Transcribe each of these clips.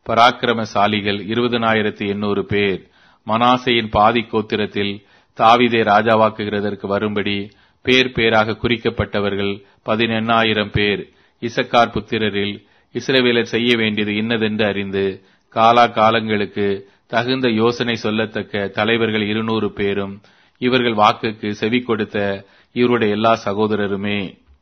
பராக்கிரமசாலிகள் இருபதனாயிரத்தி எண்ணூறு பேர் மனாசையின் பாதி கோத்திரத்தில் தாவிதை ராஜாவாக்குகிறதற்கு வரும்படி பேர் பேராக குறிக்கப்பட்டவர்கள் பதினெண்ணாயிரம் பேர் இசக்கார் புத்திரரில் இஸ்ரவேலர் செய்ய வேண்டியது இன்னதென்று அறிந்து காலா காலங்களுக்கு தகுந்த யோசனை சொல்லத்தக்க தலைவர்கள் இருநூறு பேரும் இவர்கள் வாக்குக்கு செவி கொடுத்த இவருடைய எல்லா சகோதரருமே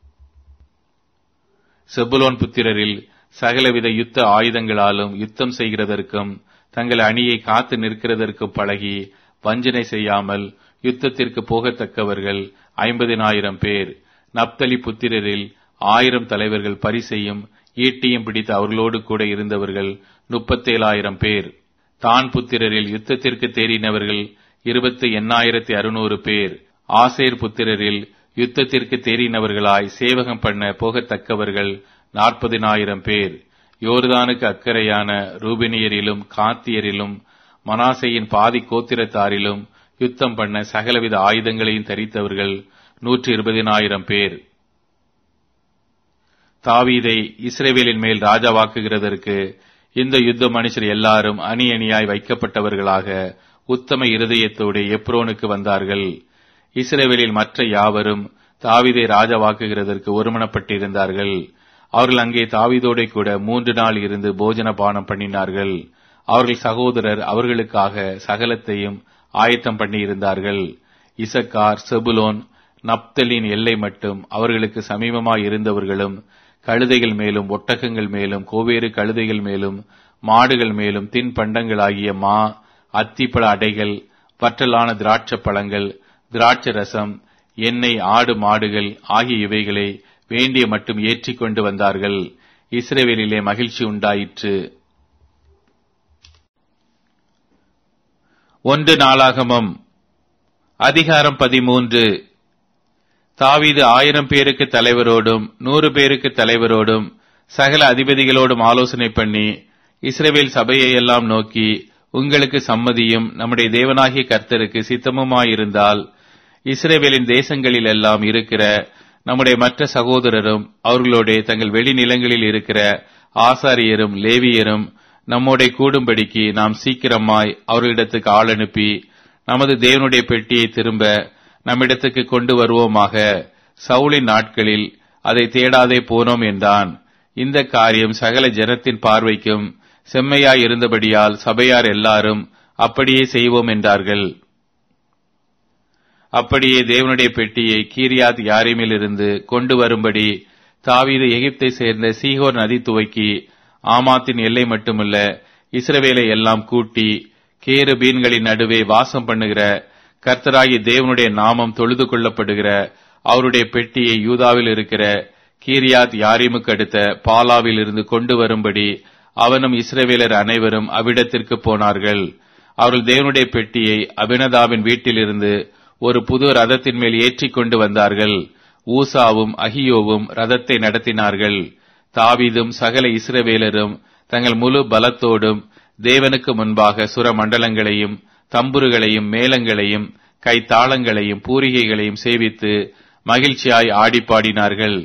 செபுலோன் புத்திரரில் சகலவித யுத்த ஆயுதங்களாலும் யுத்தம் செய்கிறதற்கும் தங்கள் அணியை காத்து நிற்கிறதற்கும் பழகி வஞ்சனை செய்யாமல் யுத்தத்திற்கு போகத்தக்கவர்கள் ஐம்பதினாயிரம் பேர் நப்தலி புத்திரரில் ஆயிரம் தலைவர்கள் பரிசையும் ஈட்டியும் பிடித்து அவர்களோடு கூட இருந்தவர்கள் முப்பத்தேழாயிரம் பேர் தான் புத்திரரில் யுத்தத்திற்கு தேறினவர்கள் இருபத்தி எண்ணாயிரத்தி அறுநூறு பேர் ஆசேர் புத்திரரில் யுத்தத்திற்கு தேறினவர்களாய் சேவகம் பண்ண போகத்தக்கவர்கள் நாற்பதினாயிரம் பேர் யோர்தானுக்கு அக்கறையான ரூபினியரிலும் காத்தியரிலும் மனாசையின் பாதி கோத்திரத்தாரிலும் யுத்தம் பண்ண சகலவித ஆயுதங்களையும் தரித்தவர்கள் நூற்றி இருபதினாயிரம் பேர் தாவீதை இஸ்ரேவேலின் மேல் ராஜாவாக்குகிறதற்கு இந்த யுத்த மனுஷர் எல்லாரும் அணி அணியாய் வைக்கப்பட்டவர்களாக உத்தம இருதயத்தோடு எப்ரோனுக்கு வந்தார்கள் இஸ்ரேவேலில் மற்ற யாவரும் தாவிதை ராஜாவாக்குகிறதற்கு ஒருமனப்பட்டிருந்தார்கள் அவர்கள் அங்கே தாவிதோட கூட மூன்று நாள் இருந்து போஜன பானம் பண்ணினார்கள் அவர்கள் சகோதரர் அவர்களுக்காக சகலத்தையும் ஆயத்தம் பண்ணி இருந்தார்கள் இசக்கார் செபுலோன் நப்தலின் எல்லை மட்டும் அவர்களுக்கு சமீபமாய் இருந்தவர்களும் கழுதைகள் மேலும் ஒட்டகங்கள் மேலும் கோவேறு கழுதைகள் மேலும் மாடுகள் மேலும் தின்பண்டங்களாகிய மா அத்திப்பழ அடைகள் வற்றலான திராட்சை பழங்கள் திராட்சை ரசம் எண்ணெய் ஆடு மாடுகள் ஆகிய இவைகளை வேண்டிய மட்டும் ஏற்றிக் கொண்டு வந்தார்கள் இஸ்ரேவேலிலே மகிழ்ச்சி உண்டாயிற்று ஒன்று நாளாகமம் அதிகாரம் பதிமூன்று தாவீது ஆயிரம் பேருக்கு தலைவரோடும் நூறு பேருக்கு தலைவரோடும் சகல அதிபதிகளோடும் ஆலோசனை பண்ணி இஸ்ரேவேல் சபையை எல்லாம் நோக்கி உங்களுக்கு சம்மதியும் நம்முடைய தேவனாகிய கர்த்தருக்கு சித்தமுமாயிருந்தால் இஸ்ரேவேலின் தேசங்களில் எல்லாம் இருக்கிற நம்முடைய மற்ற சகோதரரும் அவர்களோட தங்கள் வெளிநிலங்களில் இருக்கிற ஆசாரியரும் லேவியரும் நம்மோட கூடும்படிக்கு நாம் சீக்கிரமாய் அவர்களிடத்துக்கு ஆள் அனுப்பி நமது தேவனுடைய பெட்டியை திரும்ப நம்மிடத்துக்கு கொண்டு வருவோமாக சவுளின் நாட்களில் அதை தேடாதே போனோம் என்றான் இந்த காரியம் சகல ஜனத்தின் பார்வைக்கும் செம்மையாய் இருந்தபடியால் சபையார் எல்லாரும் அப்படியே செய்வோம் என்றார்கள் அப்படியே தேவனுடைய பெட்டியை கீரியாத் யாரிமிலிருந்து கொண்டு வரும்படி தாவீது எகிப்தை சேர்ந்த சீகோர் நதி துவக்கி ஆமாத்தின் எல்லை மட்டுமல்ல இஸ்ரவேலை எல்லாம் கூட்டி கேரு பீன்களின் நடுவே வாசம் பண்ணுகிற கர்த்தராகி தேவனுடைய நாமம் தொழுது கொள்ளப்படுகிற அவருடைய பெட்டியை யூதாவில் இருக்கிற கீரியாத் யாரிமுக்கு அடுத்த பாலாவில் இருந்து கொண்டு வரும்படி அவனும் இஸ்ரவேலர் அனைவரும் அவ்விடத்திற்கு போனார்கள் அவர்கள் தேவனுடைய பெட்டியை அபினதாவின் வீட்டிலிருந்து ஒரு புது ரதத்தின் மேல் ஏற்றிக் கொண்டு வந்தார்கள் ஊசாவும் அகியோவும் ரதத்தை நடத்தினார்கள் தாவீதும் சகல இஸ்ரவேலரும் தங்கள் முழு பலத்தோடும் தேவனுக்கு முன்பாக சுர மண்டலங்களையும் தம்புருகளையும் மேளங்களையும் கைத்தாளங்களையும் பூரிகைகளையும் சேவித்து மகிழ்ச்சியாய் ஆடிப்பாடினார்கள்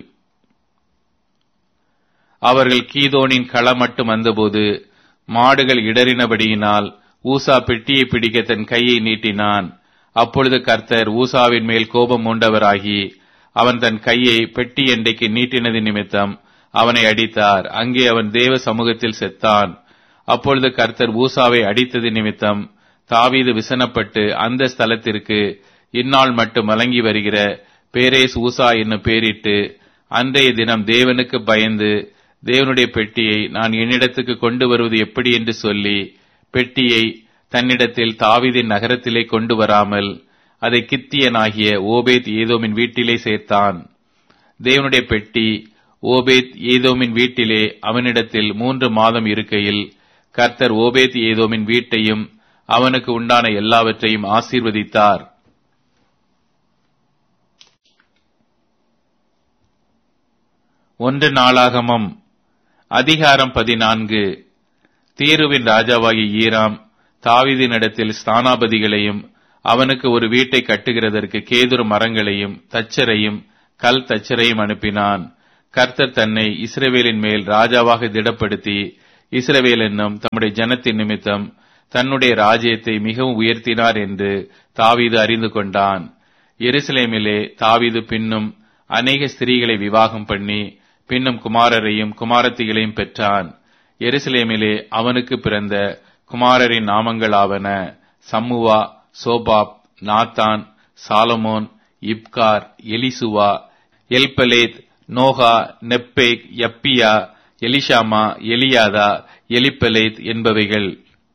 அவர்கள் கீதோனின் களம் மட்டும் வந்தபோது மாடுகள் இடறினபடியினால் ஊசா பெட்டியை பிடிக்க தன் கையை நீட்டினான் அப்பொழுது கர்த்தர் ஊசாவின் மேல் கோபம் மூண்டவராகி அவன் தன் கையை பெட்டி எண்டைக்கு நீட்டினது நிமித்தம் அவனை அடித்தார் அங்கே அவன் தேவ சமூகத்தில் செத்தான் அப்பொழுது கர்த்தர் ஊசாவை அடித்தது நிமித்தம் தாவீது விசனப்பட்டு அந்த ஸ்தலத்திற்கு இந்நாள் மட்டும் வழங்கி வருகிற பேரேஸ் ஊசா என்னும் பேரிட்டு அன்றைய தினம் தேவனுக்கு பயந்து தேவனுடைய பெட்டியை நான் என்னிடத்துக்கு கொண்டு வருவது எப்படி என்று சொல்லி பெட்டியை தன்னிடத்தில் தாவீதின் நகரத்திலே கொண்டு வராமல் அதை கித்தியனாகிய ஓபேத் ஏதோமின் வீட்டிலே சேர்த்தான் தேவனுடைய பெட்டி ஓபேத் ஏதோமின் வீட்டிலே அவனிடத்தில் மூன்று மாதம் இருக்கையில் கர்த்தர் ஓபேத் ஏதோமின் வீட்டையும் அவனுக்கு உண்டான எல்லாவற்றையும் ஆசீர்வதித்தார் ஒன்று நாளாகமம் அதிகாரம் பதினான்கு தீருவின் ராஜாவாகிய ஈராம் தாவீதினிடத்தில் ஸ்தானாபதிகளையும் அவனுக்கு ஒரு வீட்டை கட்டுகிறதற்கு கேதுரு மரங்களையும் தச்சரையும் கல் தச்சரையும் அனுப்பினான் கர்த்தர் தன்னை இஸ்ரவேலின் மேல் ராஜாவாக திடப்படுத்தி இஸ்ரவேல் என்னும் தம்முடைய ஜனத்தின் நிமித்தம் தன்னுடைய ராஜ்யத்தை மிகவும் உயர்த்தினார் என்று தாவீது அறிந்து கொண்டான் எருசலேமிலே தாவீது பின்னும் அநேக ஸ்திரீகளை விவாகம் பண்ணி பின்னும் குமாரரையும் குமாரத்திகளையும் பெற்றான் எருசலேமிலே அவனுக்கு பிறந்த குமாரரின் நாமங்களாவன சம்முவா சோபாப் நாத்தான் சாலமோன் இப்கார் எலிசுவா எல்பலேத் நோகா நெப்பேக் யப்பியா எலிஷாமா எலியாதா எலிப்பலேத் என்பவைகள்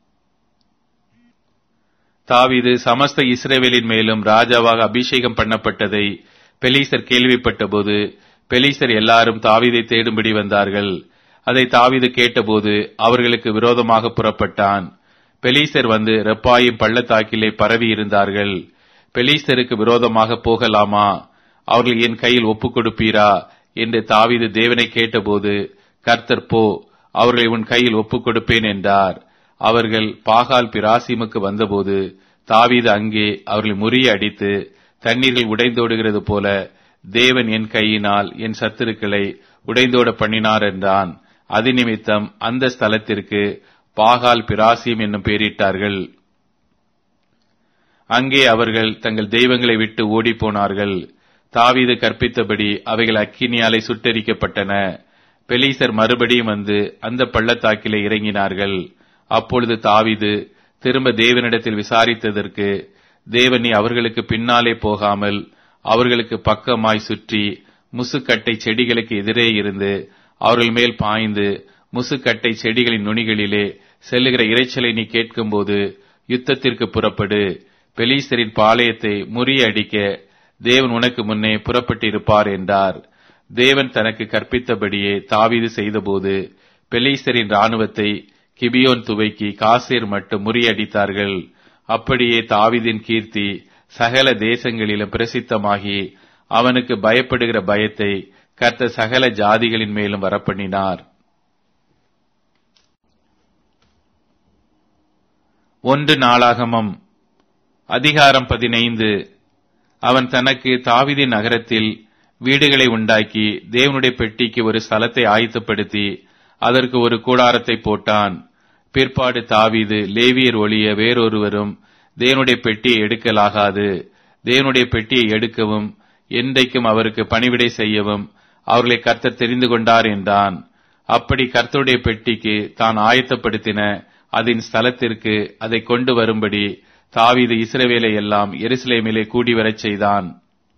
தாவீது சமஸ்த இஸ்ரேவேலின் மேலும் ராஜாவாக அபிஷேகம் பண்ணப்பட்டதை பெலீசர் கேள்விப்பட்டபோது பெலீசர் எல்லாரும் தாவீதை தேடும்படி வந்தார்கள் அதை தாவீது கேட்டபோது அவர்களுக்கு விரோதமாக புறப்பட்டான் பெலீசர் வந்து ரெப்பாயும் பள்ளத்தாக்கிலே பரவி இருந்தார்கள் பெலீசருக்கு விரோதமாக போகலாமா அவர்கள் என் கையில் ஒப்புக் கொடுப்பீரா என்று தாவீது தேவனை கேட்டபோது கர்த்தர் போ அவர்களை உன் கையில் ஒப்புக் கொடுப்பேன் என்றார் அவர்கள் பாகால் பிராசிமுக்கு வந்தபோது தாவீது அங்கே அவர்களை முறிய அடித்து தண்ணீர்கள் உடைந்தோடுகிறது போல தேவன் என் கையினால் என் சத்துருக்களை உடைந்தோட பண்ணினார் என்றான் அது நிமித்தம் அந்த ஸ்தலத்திற்கு பாகால் பிராசிம் என்னும் பெயரிட்டார்கள் அங்கே அவர்கள் தங்கள் தெய்வங்களை விட்டு ஓடிப்போனார்கள் தாவீது கற்பித்தபடி அவைகள் அக்கினியாலை சுட்டரிக்கப்பட்டன பெலீசர் மறுபடியும் வந்து அந்த பள்ளத்தாக்கிலே இறங்கினார்கள் அப்பொழுது தாவீது திரும்ப தேவனிடத்தில் விசாரித்ததற்கு தேவன் நீ அவர்களுக்கு பின்னாலே போகாமல் அவர்களுக்கு பக்கமாய் சுற்றி முசுக்கட்டை செடிகளுக்கு எதிரே இருந்து அவர்கள் மேல் பாய்ந்து முசுக்கட்டை செடிகளின் நுனிகளிலே செல்லுகிற இறைச்சலை நீ கேட்கும்போது யுத்தத்திற்கு புறப்படு பெலீசரின் பாளையத்தை முறியடிக்க தேவன் உனக்கு முன்னே புறப்பட்டிருப்பார் என்றார் தேவன் தனக்கு கற்பித்தபடியே தாவீது செய்தபோது பெலீசரின் ராணுவத்தை கிபியோன் துவைக்கி காசேர் மட்டும் முறியடித்தார்கள் அப்படியே தாவீதின் கீர்த்தி சகல தேசங்களிலும் பிரசித்தமாகி அவனுக்கு பயப்படுகிற பயத்தை கர்த்த சகல ஜாதிகளின் மேலும் வரப்பண்ணினார் ஒன்று நாளாகமம் அதிகாரம் பதினைந்து அவன் தனக்கு தாவிதின் நகரத்தில் வீடுகளை உண்டாக்கி தேவனுடைய பெட்டிக்கு ஒரு ஸ்தலத்தை ஆயத்தப்படுத்தி அதற்கு ஒரு கூடாரத்தை போட்டான் பிற்பாடு தாவீது லேவியர் ஒளிய வேறொருவரும் தேவனுடைய பெட்டியை எடுக்கலாகாது தேவனுடைய பெட்டியை எடுக்கவும் என்றைக்கும் அவருக்கு பணிவிடை செய்யவும் அவர்களை கர்த்தர் தெரிந்து கொண்டார் என்றான் அப்படி கர்த்தருடைய பெட்டிக்கு தான் ஆயத்தப்படுத்தின அதன் ஸ்தலத்திற்கு அதை கொண்டு வரும்படி தாவீது இஸ்ரவேலை எல்லாம் எருசலேமிலே கூடி வரச் செய்தான்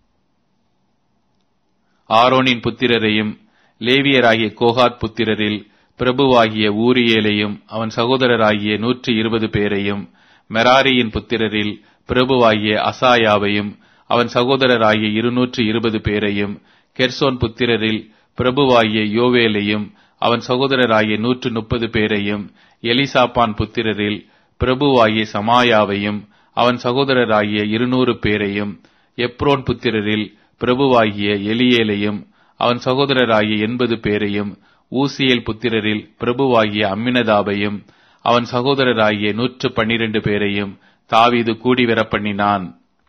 ஆரோனின் புத்திரரையும் லேவியராகிய கோகாத் புத்திரரில் பிரபுவாகிய ஊரியேலையும் அவன் சகோதரராகிய நூற்றி இருபது பேரையும் மெராரியின் புத்திரரில் பிரபுவாகிய அசாயாவையும் அவன் சகோதரராகிய இருநூற்று இருபது பேரையும் கெர்சோன் புத்திரரில் பிரபுவாகிய யோவேலையும் அவன் சகோதரராகிய நூற்று முப்பது பேரையும் எலிசாப்பான் புத்திரரில் பிரபுவாகிய சமாயாவையும் அவன் சகோதரராகிய இருநூறு பேரையும் எப்ரோன் புத்திரரில் பிரபுவாகிய எலியேலையும் அவன் சகோதரராகிய எண்பது பேரையும் ஊசியேல் புத்திரரில் பிரபுவாகிய அம்மினதாபையும் அவன் சகோதரராகிய நூற்று பன்னிரண்டு பேரையும் தாவீது கூடி வரப்பண்ணினான்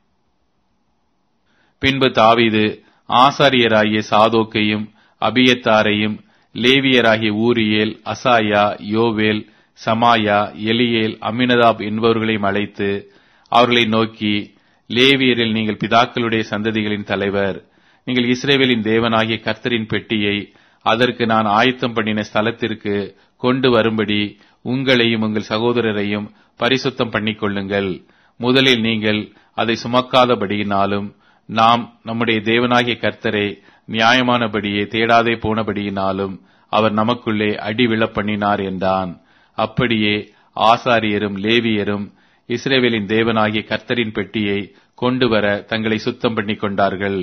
பின்பு தாவீது ஆசாரியராகிய சாதோக்கையும் அபியத்தாரையும் லேவியராகிய ஊரியேல் அசாயா யோவேல் சமாயா எலியேல் அமினதாப் என்பவர்களையும் அழைத்து அவர்களை நோக்கி லேவியரில் நீங்கள் பிதாக்களுடைய சந்ததிகளின் தலைவர் நீங்கள் இஸ்ரேவேலின் தேவனாகிய கர்த்தரின் பெட்டியை அதற்கு நான் ஆயத்தம் பண்ணின ஸ்தலத்திற்கு கொண்டு வரும்படி உங்களையும் உங்கள் சகோதரரையும் பரிசுத்தம் பண்ணிக்கொள்ளுங்கள் முதலில் நீங்கள் அதை சுமக்காதபடியினாலும் நாம் நம்முடைய தேவனாகிய கர்த்தரை நியாயமானபடியே தேடாதே போனபடியினாலும் அவர் நமக்குள்ளே அடி விழப் பண்ணினார் என்றான் அப்படியே ஆசாரியரும் லேவியரும் இஸ்ரேவேலின் தேவனாகிய கர்த்தரின் பெட்டியை கொண்டு வர தங்களை சுத்தம் பண்ணிக் கொண்டார்கள்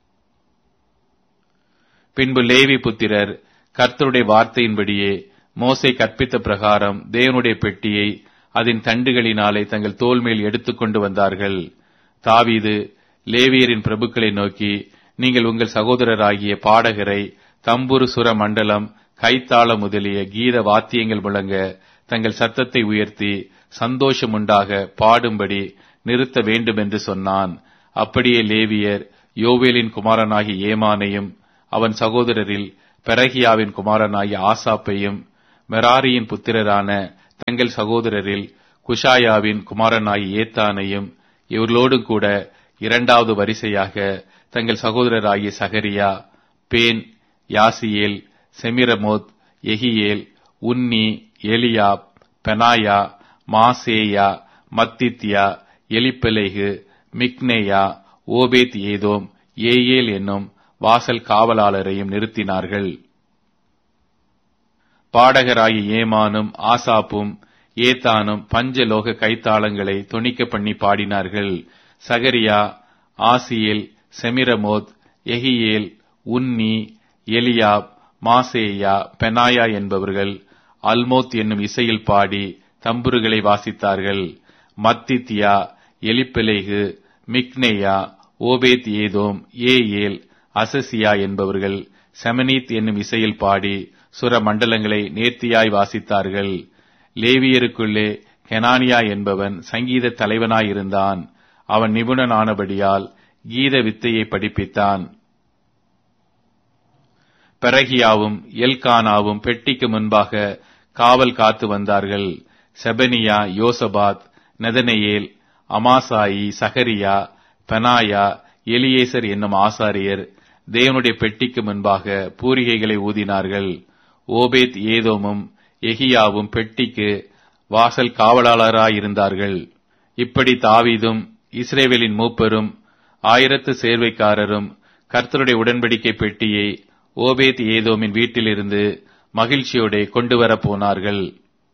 பின்பு லேவி புத்திரர் கர்த்தருடைய வார்த்தையின்படியே மோசை கற்பித்த பிரகாரம் தேவனுடைய பெட்டியை அதன் தண்டுகளினாலே தங்கள் தோல் மேல் எடுத்துக்கொண்டு வந்தார்கள் தாவீது லேவியரின் பிரபுக்களை நோக்கி நீங்கள் உங்கள் சகோதரராகிய பாடகரை தம்புரு சுர மண்டலம் கைத்தாள முதலிய கீத வாத்தியங்கள் முழங்க தங்கள் சத்தத்தை உயர்த்தி சந்தோஷம் உண்டாக பாடும்படி நிறுத்த வேண்டும் என்று சொன்னான் அப்படியே லேவியர் யோவேலின் குமாரனாகிய ஏமானையும் அவன் சகோதரரில் பெரகியாவின் குமாரனாகிய ஆசாப்பையும் மெராரியின் புத்திரரான தங்கள் சகோதரரில் குஷாயாவின் குமாரனாகிய ஏத்தானையும் இவர்களோடு கூட இரண்டாவது வரிசையாக தங்கள் சகோதரராகிய சகரியா பேன் யாசியேல் செமிரமோத் எகியேல் உன்னி எலியாப் பெனாயா மாசேயா மத்தித்யா எலிப்பெலேகு மிக்னேயா ஓபேத் ஏதோம் ஏயேல் என்னும் வாசல் காவலாளரையும் நிறுத்தினார்கள் பாடகராகிய ஏமானும் ஆசாப்பும் ஏத்தானும் பஞ்சலோக கைத்தாளங்களை தொனிக்க பண்ணி பாடினார்கள் சகரியா ஆசியேல் செமிரமோத் எகியேல் உன்னி எலியாப் மாசேயா பெனாயா என்பவர்கள் அல்மோத் என்னும் இசையில் பாடி தம்புருகளை வாசித்தார்கள் மத்தித்யா எலிப்பெலேகு மிக்னேயா ஓபேத் ஏதோம் ஏயேல் அசசியா என்பவர்கள் செமனீத் என்னும் இசையில் பாடி சுர மண்டலங்களை நேர்த்தியாய் வாசித்தார்கள் லேவியருக்குள்ளே கெனானியா என்பவன் சங்கீத தலைவனாயிருந்தான் அவன் நிபுணனானபடியால் கீத வித்தையை படிப்பித்தான் பெரகியாவும் எல்கானாவும் பெட்டிக்கு முன்பாக காவல் காத்து வந்தார்கள் செபனியா யோசபாத் நெதனேயேல் அமாசாயி சகரியா பெனாயா எலியேசர் என்னும் ஆசாரியர் தேவனுடைய பெட்டிக்கு முன்பாக பூரிகைகளை ஊதினார்கள் ஓபேத் ஏதோமும் எகியாவும் பெட்டிக்கு வாசல் காவலாளராயிருந்தார்கள் இப்படி தாவீதும் இஸ்ரேவேலின் மூப்பரும் ஆயிரத்து சேர்வைக்காரரும் கர்த்தருடைய உடன்படிக்கை பெட்டியை ஓபேத் ஏதோமின் வீட்டிலிருந்து மகிழ்ச்சியோட கொண்டு வரப் போனார்கள்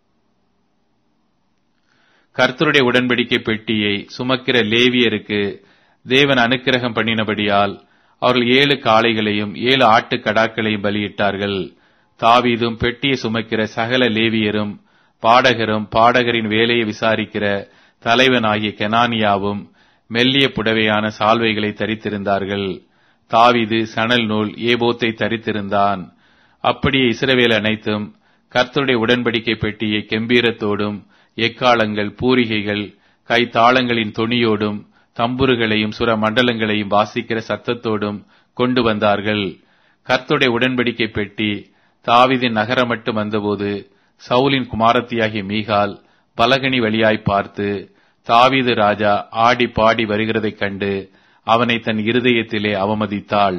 கர்த்தருடைய உடன்படிக்கை பெட்டியை சுமக்கிற லேவியருக்கு தேவன் அனுக்கிரகம் பண்ணினபடியால் அவர்கள் ஏழு காளைகளையும் ஏழு ஆட்டு கடாக்களையும் பலியிட்டார்கள் தாவீதும் பெட்டியை சுமக்கிற சகல லேவியரும் பாடகரும் பாடகரின் வேலையை விசாரிக்கிற தலைவனாகிய கெனானியாவும் மெல்லிய புடவையான சால்வைகளை தரித்திருந்தார்கள் தாவிது சணல் நூல் ஏபோத்தை தரித்திருந்தான் அப்படியே இஸ்ரவேல் அனைத்தும் கர்த்தருடைய உடன்படிக்கை பெட்டியை கெம்பீரத்தோடும் எக்காலங்கள் பூரிகைகள் கைத்தாளங்களின் தொனியோடும் தம்புருகளையும் சுர மண்டலங்களையும் வாசிக்கிற சத்தத்தோடும் கொண்டு வந்தார்கள் கர்த்தருடைய உடன்படிக்கை பெட்டி தாவிதின் நகரம் மட்டும் வந்தபோது சவுலின் குமாரத்தியாகிய மீகால் பலகனி வழியாய் பார்த்து தாவீது ராஜா ஆடி பாடி வருகிறதைக் கண்டு அவனை தன் இருதயத்திலே அவமதித்தாள்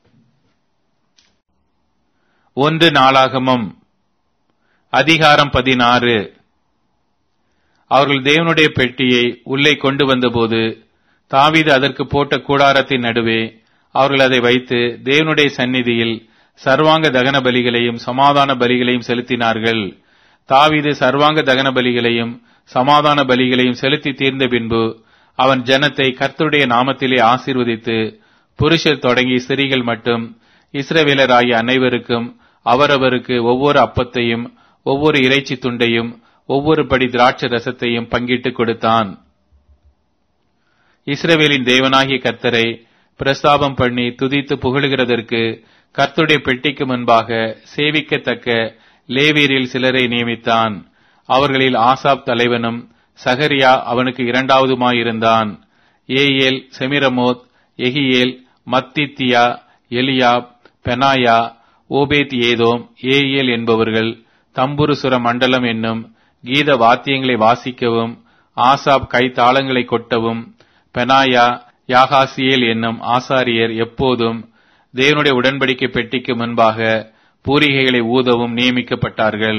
ஒன்று நாளாகமம் அதிகாரம் பதினாறு அவர்கள் தேவனுடைய பெட்டியை உள்ளே கொண்டு வந்தபோது தாவீது அதற்கு போட்ட கூடாரத்தின் நடுவே அவர்கள் அதை வைத்து தேவனுடைய சந்நிதியில் சர்வாங்க தகன பலிகளையும் சமாதான பலிகளையும் செலுத்தினார்கள் தாவீது சர்வாங்க தகன பலிகளையும் சமாதான பலிகளையும் செலுத்தி தீர்ந்த பின்பு அவன் ஜனத்தை கர்த்தருடைய நாமத்திலே ஆசீர்வதித்து புருஷர் தொடங்கி ஸ்திரீகள் மட்டும் இஸ்ரவேலராகிய அனைவருக்கும் அவரவருக்கு ஒவ்வொரு அப்பத்தையும் ஒவ்வொரு இறைச்சி துண்டையும் ஒவ்வொரு படி திராட்சை ரசத்தையும் பங்கிட்டு கொடுத்தான் இஸ்ரவேலின் தேவனாகிய கர்த்தரை பிரஸ்தாபம் பண்ணி துதித்து புகழுகிறதற்கு கர்த்தருடைய பெட்டிக்கு முன்பாக சேவிக்கத்தக்க லேவியரில் சிலரை நியமித்தான் அவர்களில் ஆசாப் தலைவனும் சகரியா அவனுக்கு இரண்டாவதுமாயிருந்தான் ஏயேல் செமிரமோத் எகியேல் மத்தித்தியா எலியாப் பெனாயா ஓபேத் ஏதோம் ஏயேல் என்பவர்கள் தம்புருசுர மண்டலம் என்னும் கீத வாத்தியங்களை வாசிக்கவும் ஆசாப் கைத்தாளங்களை கொட்டவும் பெனாயா யாகாசியேல் என்னும் ஆசாரியர் எப்போதும் தேவனுடைய உடன்படிக்கை பெட்டிக்கு முன்பாக பூரிகைகளை ஊதவும் நியமிக்கப்பட்டார்கள்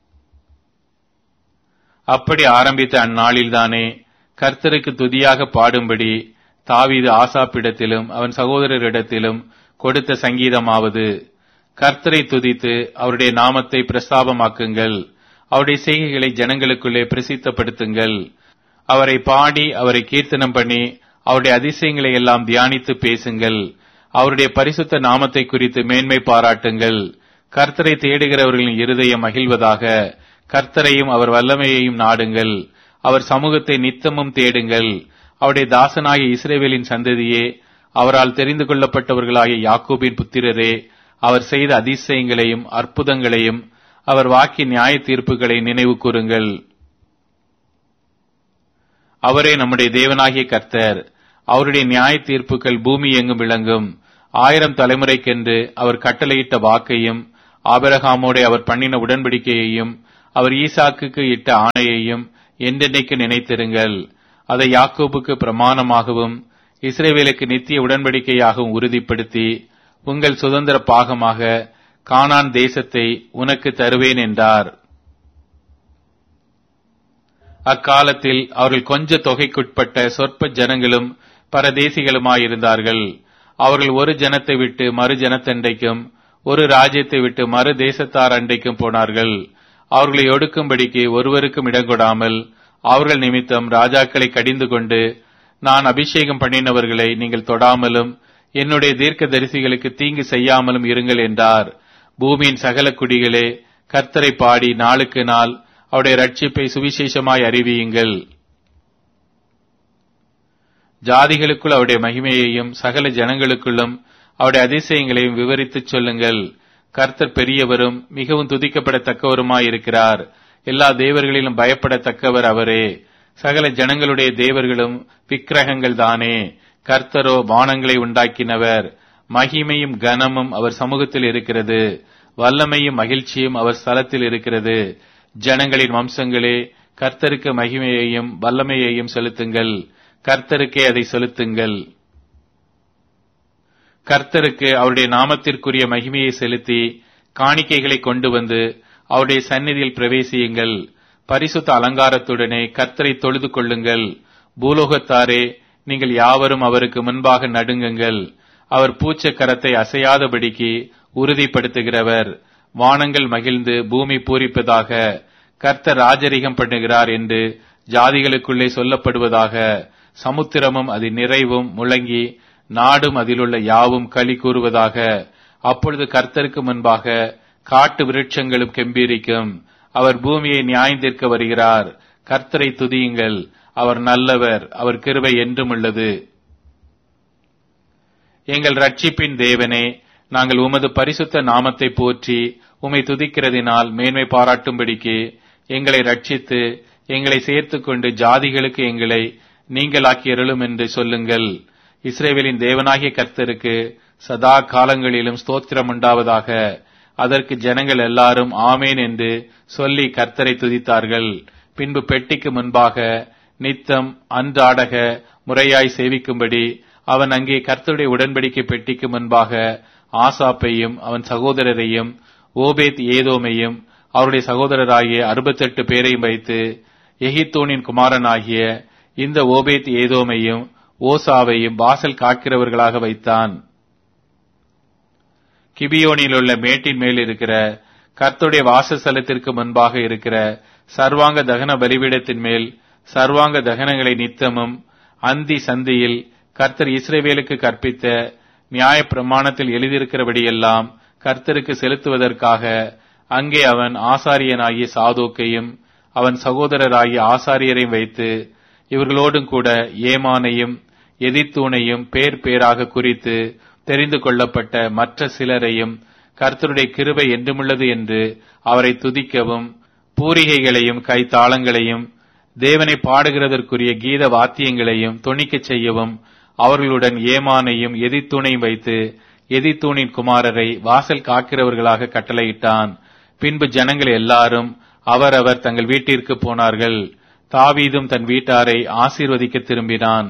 அப்படி ஆரம்பித்த அந்நாளில்தானே கர்த்தருக்கு துதியாக பாடும்படி தாவீது ஆசாப்பிடத்திலும் அவன் சகோதரரிடத்திலும் கொடுத்த சங்கீதமாவது கர்த்தரை துதித்து அவருடைய நாமத்தை பிரஸ்தாபமாக்குங்கள் அவருடைய செய்கைகளை ஜனங்களுக்குள்ளே பிரசித்தப்படுத்துங்கள் அவரை பாடி அவரை கீர்த்தனம் பண்ணி அவருடைய அதிசயங்களை எல்லாம் தியானித்து பேசுங்கள் அவருடைய பரிசுத்த நாமத்தை குறித்து மேன்மை பாராட்டுங்கள் கர்த்தரை தேடுகிறவர்களின் இருதயம் மகிழ்வதாக கர்த்தரையும் அவர் வல்லமையையும் நாடுங்கள் அவர் சமூகத்தை நித்தமும் தேடுங்கள் அவருடைய தாசனாகிய இஸ்ரேவேலின் சந்ததியே அவரால் தெரிந்து கொள்ளப்பட்டவர்களாகிய யாக்கோபின் புத்திரரே அவர் செய்த அதிசயங்களையும் அற்புதங்களையும் அவர் வாக்கி நியாய தீர்ப்புகளை நினைவு கூறுங்கள் அவரே நம்முடைய தேவனாகிய கர்த்தர் அவருடைய நியாய தீர்ப்புகள் பூமி எங்கும் விளங்கும் ஆயிரம் தலைமுறைக்கென்று அவர் கட்டளையிட்ட வாக்கையும் ஆபிரகாமோடே அவர் பண்ணின உடன்படிக்கையையும் அவர் ஈசாக்குக்கு இட்ட ஆணையையும் என்றென்னைக்கு நினைத்திருங்கள் அதை யாக்கோபுக்கு பிரமாணமாகவும் இஸ்ரேவேலுக்கு நித்திய உடன்படிக்கையாகவும் உறுதிப்படுத்தி உங்கள் சுதந்திர பாகமாக கானான் தேசத்தை உனக்கு தருவேன் என்றார் அக்காலத்தில் அவர்கள் கொஞ்ச தொகைக்குட்பட்ட சொற்ப ஜனங்களும் பரதேசிகளுமாயிருந்தார்கள் அவர்கள் ஒரு ஜனத்தை விட்டு மறு ஜனத்தண்டைக்கும் ஒரு ராஜ்யத்தை விட்டு மறு தேசத்தார் அண்டைக்கும் போனார்கள் அவர்களை ஒடுக்கும்படிக்கு ஒருவருக்கும் இடங்கொடாமல் அவர்கள் நிமித்தம் ராஜாக்களை கடிந்து கொண்டு நான் அபிஷேகம் பண்ணினவர்களை நீங்கள் தொடாமலும் என்னுடைய தீர்க்க தரிசிகளுக்கு தீங்கு செய்யாமலும் இருங்கள் என்றார் பூமியின் சகல குடிகளே கர்த்தரை பாடி நாளுக்கு நாள் அவருடைய ரட்சிப்பை சுவிசேஷமாய் அறிவியுங்கள் ஜாதிகளுக்குள் அவருடைய மகிமையையும் சகல ஜனங்களுக்குள்ளும் அவருடைய அதிசயங்களையும் விவரித்துச் சொல்லுங்கள் கர்த்தர் பெரியவரும் மிகவும் துதிக்கப்படத்தக்கவருமாயிருக்கிறார் எல்லா தேவர்களிலும் பயப்படத்தக்கவர் அவரே சகல ஜனங்களுடைய தேவர்களும் விக்கிரகங்கள் தானே கர்த்தரோ வானங்களை உண்டாக்கினவர் மகிமையும் கனமும் அவர் சமூகத்தில் இருக்கிறது வல்லமையும் மகிழ்ச்சியும் அவர் ஸ்தலத்தில் இருக்கிறது ஜனங்களின் வம்சங்களே கர்த்தருக்கு மகிமையையும் வல்லமையையும் செலுத்துங்கள் கர்த்தருக்கே அதை செலுத்துங்கள் கர்த்தருக்கு அவருடைய நாமத்திற்குரிய மகிமையை செலுத்தி காணிக்கைகளை கொண்டு வந்து அவருடைய சந்நிதியில் பிரவேசியுங்கள் பரிசுத்த அலங்காரத்துடனே கர்த்தரை தொழுது கொள்ளுங்கள் பூலோகத்தாரே நீங்கள் யாவரும் அவருக்கு முன்பாக நடுங்குங்கள் அவர் பூச்ச கரத்தை அசையாதபடிக்கு உறுதிப்படுத்துகிறவர் வானங்கள் மகிழ்ந்து பூமி பூரிப்பதாக கர்த்தர் ராஜரிகம் பண்ணுகிறார் என்று ஜாதிகளுக்குள்ளே சொல்லப்படுவதாக சமுத்திரமும் அதன் நிறைவும் முழங்கி நாடும் அதிலுள்ள யாவும் களி கூறுவதாக அப்பொழுது கர்த்தருக்கு முன்பாக காட்டு விருட்சங்களும் கெம்பீரிக்கும் அவர் பூமியை நியாயந்திருக்க வருகிறார் கர்த்தரை துதியுங்கள் அவர் நல்லவர் அவர் கிருபை என்றும் உள்ளது எங்கள் ரட்சிப்பின் தேவனே நாங்கள் உமது பரிசுத்த நாமத்தை போற்றி உமை துதிக்கிறதினால் மேன்மை பாராட்டும்படிக்கு எங்களை ரட்சித்து எங்களை சேர்த்துக்கொண்டு ஜாதிகளுக்கு எங்களை நீங்களாக்கியருளும் என்று சொல்லுங்கள் இஸ்ரேவேலின் தேவனாகிய கர்த்தருக்கு சதா காலங்களிலும் ஸ்தோத்திரம் உண்டாவதாக அதற்கு ஜனங்கள் எல்லாரும் ஆமேன் என்று சொல்லி கர்த்தரை துதித்தார்கள் பின்பு பெட்டிக்கு முன்பாக நித்தம் அன்றாடக முறையாய் சேவிக்கும்படி அவன் அங்கே கர்த்தருடைய உடன்படிக்கை பெட்டிக்கு முன்பாக ஆசாப்பையும் அவன் சகோதரரையும் ஓபேத் ஏதோமையும் அவருடைய சகோதரராகிய அறுபத்தெட்டு பேரையும் வைத்து எகித்தோனின் குமாரனாகிய இந்த ஓபேத் ஏதோமையும் ஓசாவையும் வாசல் காக்கிறவர்களாக வைத்தான் கிபியோனில் உள்ள மேட்டின் மேல் இருக்கிற கர்த்துடைய வாசஸ்தலத்திற்கு முன்பாக இருக்கிற சர்வாங்க தகன பலிபீடத்தின் மேல் சர்வாங்க தகனங்களை நித்தமும் அந்தி சந்தியில் கர்த்தர் இஸ்ரேவேலுக்கு கற்பித்த நியாய பிரமாணத்தில் எழுதியிருக்கிறபடியெல்லாம் கர்த்தருக்கு செலுத்துவதற்காக அங்கே அவன் ஆசாரியனாகிய சாதோக்கையும் அவன் சகோதரராகிய ஆசாரியரையும் வைத்து இவர்களோடும் கூட ஏமானையும் எதித்தூனையும் பேர் பேராக குறித்து தெரிந்து கொள்ளப்பட்ட மற்ற சிலரையும் கர்த்தருடைய கிருபை என்றுமுள்ளது என்று அவரை துதிக்கவும் பூரிகைகளையும் கைத்தாளங்களையும் தேவனை பாடுகிறதற்குரிய கீத வாத்தியங்களையும் தொணிக்கச் செய்யவும் அவர்களுடன் ஏமானையும் எதித்தூணையும் வைத்து எதித்தூணின் குமாரரை வாசல் காக்கிறவர்களாக கட்டளையிட்டான் பின்பு ஜனங்கள் எல்லாரும் அவரவர் தங்கள் வீட்டிற்கு போனார்கள் தாவீதும் தன் வீட்டாரை ஆசீர்வதிக்க திரும்பினான்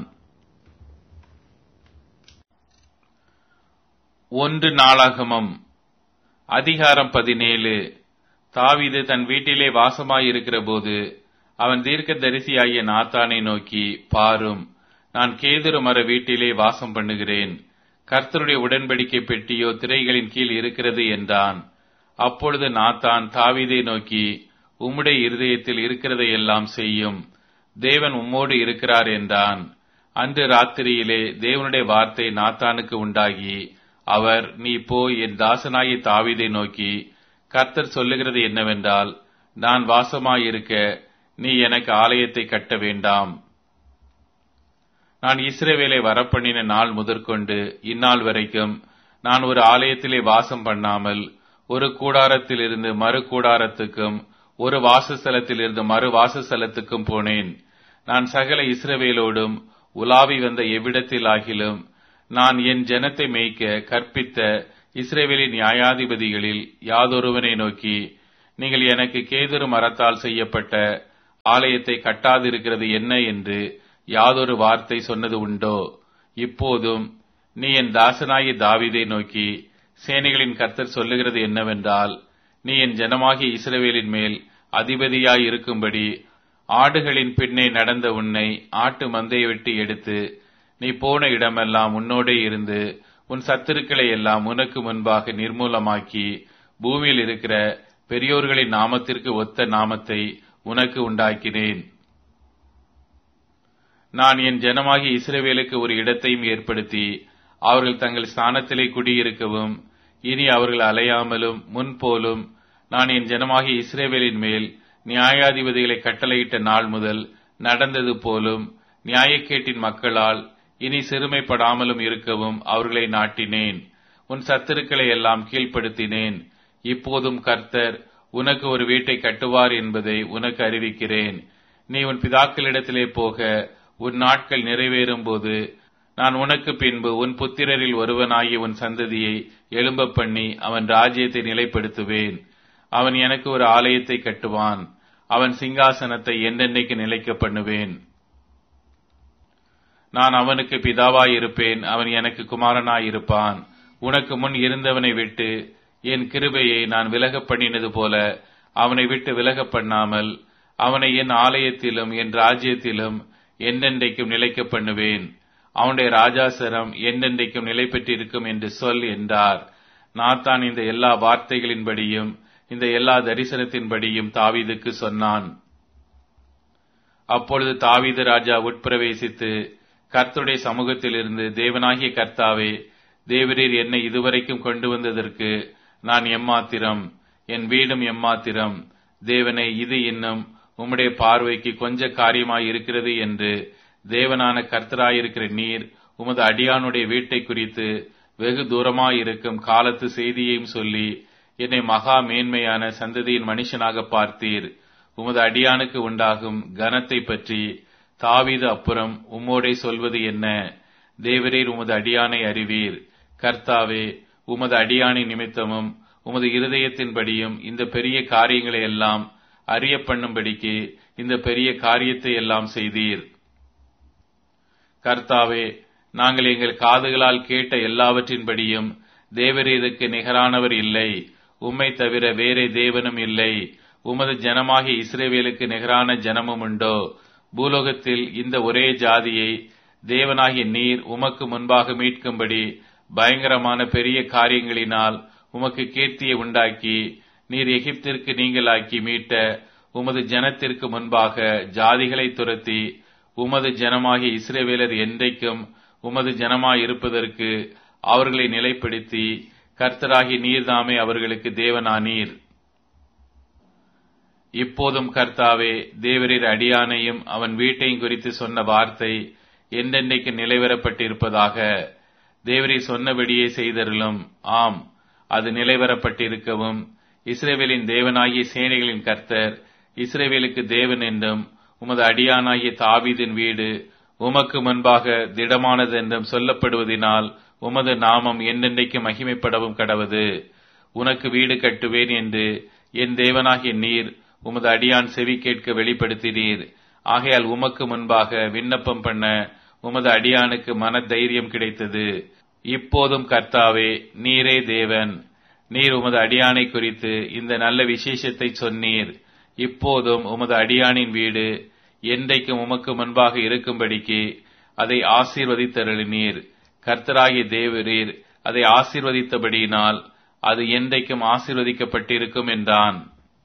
ஒன்று நாளாகமம் அதிகாரம் பதினேழு தாவீது தன் வீட்டிலே வாசமாயிருக்கிற போது அவன் தீர்க்க தரிசியாகிய நாத்தானை நோக்கி பாரும் நான் கேதுரு மர வீட்டிலே வாசம் பண்ணுகிறேன் கர்த்தருடைய உடன்படிக்கை பெட்டியோ திரைகளின் கீழ் இருக்கிறது என்றான் அப்பொழுது நாத்தான் தாவீதை நோக்கி உம்முடைய இருதயத்தில் இருக்கிறதை எல்லாம் செய்யும் தேவன் உம்மோடு இருக்கிறார் என்றான் அன்று ராத்திரியிலே தேவனுடைய வார்த்தை நாத்தானுக்கு உண்டாகி அவர் நீ போய் என் தாசனாகிய தாவீதை நோக்கி கர்த்தர் சொல்லுகிறது என்னவென்றால் நான் வாசமாயிருக்க நீ எனக்கு ஆலயத்தை கட்ட வேண்டாம் நான் இஸ்ரேவேலை வரப்பண்ணின நாள் முதற்கொண்டு இந்நாள் வரைக்கும் நான் ஒரு ஆலயத்திலே வாசம் பண்ணாமல் ஒரு கூடாரத்திலிருந்து மறு கூடாரத்துக்கும் ஒரு வாசஸ்தலத்திலிருந்து மறு வாசஸ்தலத்துக்கும் போனேன் நான் சகல இஸ்ரவேலோடும் உலாவி வந்த எவ்விடத்தில் ஆகிலும் நான் என் ஜனத்தை மேய்க்க கற்பித்த இஸ்ரேவேலின் நியாயாதிபதிகளில் யாதொருவனை நோக்கி நீங்கள் எனக்கு கேதுரு மரத்தால் செய்யப்பட்ட ஆலயத்தை கட்டாதிருக்கிறது என்ன என்று யாதொரு வார்த்தை சொன்னது உண்டோ இப்போதும் நீ என் தாசனாகி தாவிதை நோக்கி சேனைகளின் கர்த்தர் சொல்லுகிறது என்னவென்றால் நீ என் ஜனமாகிய இஸ்ரவேலின் மேல் அதிபதியாய் இருக்கும்படி ஆடுகளின் பின்னே நடந்த உன்னை ஆட்டு மந்தையை விட்டு எடுத்து நீ போன இடமெல்லாம் உன்னோடே இருந்து உன் சத்துருக்களை எல்லாம் உனக்கு முன்பாக நிர்மூலமாக்கி பூமியில் இருக்கிற பெரியோர்களின் நாமத்திற்கு ஒத்த நாமத்தை உனக்கு உண்டாக்கினேன் நான் என் ஜனமாகி இஸ்ரவேலுக்கு ஒரு இடத்தையும் ஏற்படுத்தி அவர்கள் தங்கள் ஸ்தானத்திலே குடியிருக்கவும் இனி அவர்கள் அலையாமலும் முன்போலும் நான் என் ஜனமாகி இஸ்ரேவேலின் மேல் நியாயாதிபதிகளை கட்டளையிட்ட நாள் முதல் நடந்தது போலும் நியாயக்கேட்டின் மக்களால் இனி சிறுமைப்படாமலும் இருக்கவும் அவர்களை நாட்டினேன் உன் சத்துருக்களை எல்லாம் கீழ்ப்படுத்தினேன் இப்போதும் கர்த்தர் உனக்கு ஒரு வீட்டை கட்டுவார் என்பதை உனக்கு அறிவிக்கிறேன் நீ உன் பிதாக்களிடத்திலே போக உன் நாட்கள் நிறைவேறும் போது நான் உனக்கு பின்பு உன் புத்திரரில் ஒருவனாகி உன் சந்ததியை எழும்ப பண்ணி அவன் ராஜ்யத்தை நிலைப்படுத்துவேன் அவன் எனக்கு ஒரு ஆலயத்தை கட்டுவான் அவன் சிங்காசனத்தை என்றென்னைக்கு நிலைக்க பண்ணுவேன் நான் அவனுக்கு பிதாவாயிருப்பேன் அவன் எனக்கு குமாரனாயிருப்பான் உனக்கு முன் இருந்தவனை விட்டு என் கிருபையை நான் விலக பண்ணினது போல அவனை விட்டு விலக பண்ணாமல் அவனை என் ஆலயத்திலும் என் ராஜ்யத்திலும் என்னென்றைக்கும் நிலைக்க பண்ணுவேன் அவனுடைய ராஜாசரம் என்னென்றைக்கும் நிலை பெற்றிருக்கும் என்று சொல் என்றார் நாத்தான் இந்த எல்லா வார்த்தைகளின்படியும் இந்த எல்லா தரிசனத்தின்படியும் தாவீதுக்கு சொன்னான் அப்பொழுது தாவீது ராஜா உட்பிரவேசித்து கர்த்தருடைய சமூகத்திலிருந்து தேவனாகிய கர்த்தாவே தேவரீர் என்னை இதுவரைக்கும் கொண்டு வந்ததற்கு நான் எம்மாத்திரம் என் வீடும் எம்மாத்திரம் தேவனை இது இன்னும் உம்முடைய பார்வைக்கு கொஞ்ச காரியமாய் இருக்கிறது என்று தேவனான கர்த்தராயிருக்கிற நீர் உமது அடியானுடைய வீட்டை குறித்து வெகு தூரமாயிருக்கும் காலத்து செய்தியையும் சொல்லி என்னை மகா மேன்மையான சந்ததியின் மனுஷனாக பார்த்தீர் உமது அடியானுக்கு உண்டாகும் கனத்தை பற்றி தாவீது அப்புறம் உம்மோடே சொல்வது என்ன தேவரீர் உமது அடியானை அறிவீர் கர்த்தாவே உமது அடியானை நிமித்தமும் உமது இருதயத்தின்படியும் இந்த பெரிய காரியங்களை எல்லாம் அறிய பண்ணும்படிக்கு இந்த பெரிய காரியத்தை எல்லாம் செய்தீர் கர்த்தாவே நாங்கள் எங்கள் காதுகளால் கேட்ட எல்லாவற்றின்படியும் தேவரீருக்கு நிகரானவர் இல்லை உம்மை தவிர வேறே தேவனும் இல்லை உமது ஜனமாகிய இஸ்ரேவேலுக்கு நிகரான ஜனமும் உண்டோ பூலோகத்தில் இந்த ஒரே ஜாதியை தேவனாகிய நீர் உமக்கு முன்பாக மீட்கும்படி பயங்கரமான பெரிய காரியங்களினால் உமக்கு கீர்த்தியை உண்டாக்கி நீர் எகிப்திற்கு நீங்களாக்கி மீட்ட உமது ஜனத்திற்கு முன்பாக ஜாதிகளை துரத்தி உமது ஜனமாகிய இஸ்ரேவேலர் என்றைக்கும் உமது ஜனமாய் இருப்பதற்கு அவர்களை நிலைப்படுத்தி கர்த்தராகி நீர்தாமே அவர்களுக்கு தேவனானீர் இப்போதும் கர்த்தாவே தேவரீர் அடியானையும் அவன் வீட்டையும் குறித்து சொன்ன வார்த்தை என்றென்றைக்கு நிலைவரப்பட்டிருப்பதாக தேவரீர் சொன்னபடியே செய்தருளும் ஆம் அது நிலைவரப்பட்டிருக்கவும் இஸ்ரேவேலின் தேவனாகிய சேனைகளின் கர்த்தர் இஸ்ரேவேலுக்கு தேவன் என்றும் உமது அடியானாகிய தாவீதின் வீடு உமக்கு முன்பாக திடமானது என்றும் சொல்லப்படுவதினால் உமது நாமம் என்னென்றைக்கு மகிமைப்படவும் கடவது உனக்கு வீடு கட்டுவேன் என்று என் தேவனாகிய நீர் உமது அடியான் செவி கேட்க வெளிப்படுத்தினீர் ஆகையால் உமக்கு முன்பாக விண்ணப்பம் பண்ண உமது அடியானுக்கு மன தைரியம் கிடைத்தது இப்போதும் கர்த்தாவே நீரே தேவன் நீர் உமது அடியானை குறித்து இந்த நல்ல விசேஷத்தை சொன்னீர் இப்போதும் உமது அடியானின் வீடு என்றைக்கும் உமக்கு முன்பாக இருக்கும்படிக்கு அதை ஆசீர்வதித்தருளினீர் கர்த்தராகிய தேவரீர் அதை ஆசீர்வதித்தபடியினால் அது என்றைக்கும் ஆசீர்வதிக்கப்பட்டிருக்கும் என்றான்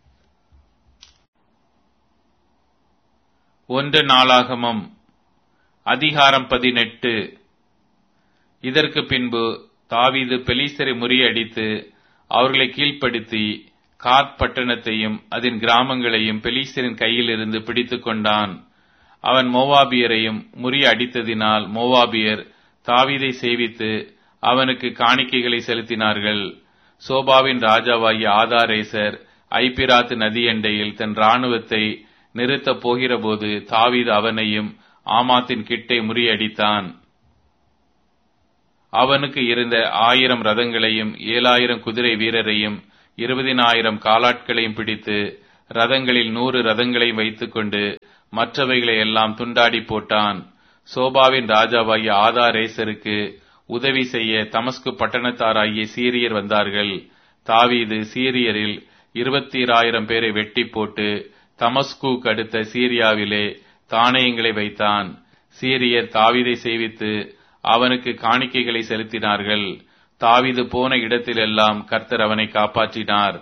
ஒன்று நாளாகமம் அதிகாரம் பதினெட்டு இதற்கு பின்பு தாவீது பெலிஸ்தரை முறியடித்து அவர்களை கீழ்ப்படுத்தி காத் பட்டணத்தையும் அதன் கிராமங்களையும் பெலிஸ்தரின் கையில் இருந்து பிடித்துக் கொண்டான் அவன் மோவாபியரையும் முறியடித்ததினால் மோவாபியர் தாவீதை சேவித்து அவனுக்கு காணிக்கைகளை செலுத்தினார்கள் சோபாவின் ராஜாவாகிய ஆதாரேசர் ஐபிராத்து நதியண்டையில் தன் ராணுவத்தை நிறுத்தப் போகிறபோது தாவீது அவனையும் ஆமாத்தின் கிட்டே முறியடித்தான் அவனுக்கு இருந்த ஆயிரம் ரதங்களையும் ஏழாயிரம் குதிரை வீரரையும் இருபதினாயிரம் காலாட்களையும் பிடித்து ரதங்களில் நூறு ரதங்களையும் வைத்துக்கொண்டு மற்றவைகளை எல்லாம் துண்டாடி போட்டான் சோபாவின் ராஜாவாகிய ஆதாரேசருக்கு உதவி செய்ய தமஸ்கு பட்டணத்தாராகிய சீரியர் வந்தார்கள் தாவீது சீரியரில் இருபத்தீராயிரம் பேரை வெட்டி போட்டு தமஸ்கு அடுத்த சீரியாவிலே தானியங்களை வைத்தான் சீரியர் தாவீதை சேவித்து அவனுக்கு காணிக்கைகளை செலுத்தினார்கள் தாவீது போன இடத்திலெல்லாம் கர்த்தர் அவனை காப்பாற்றினார்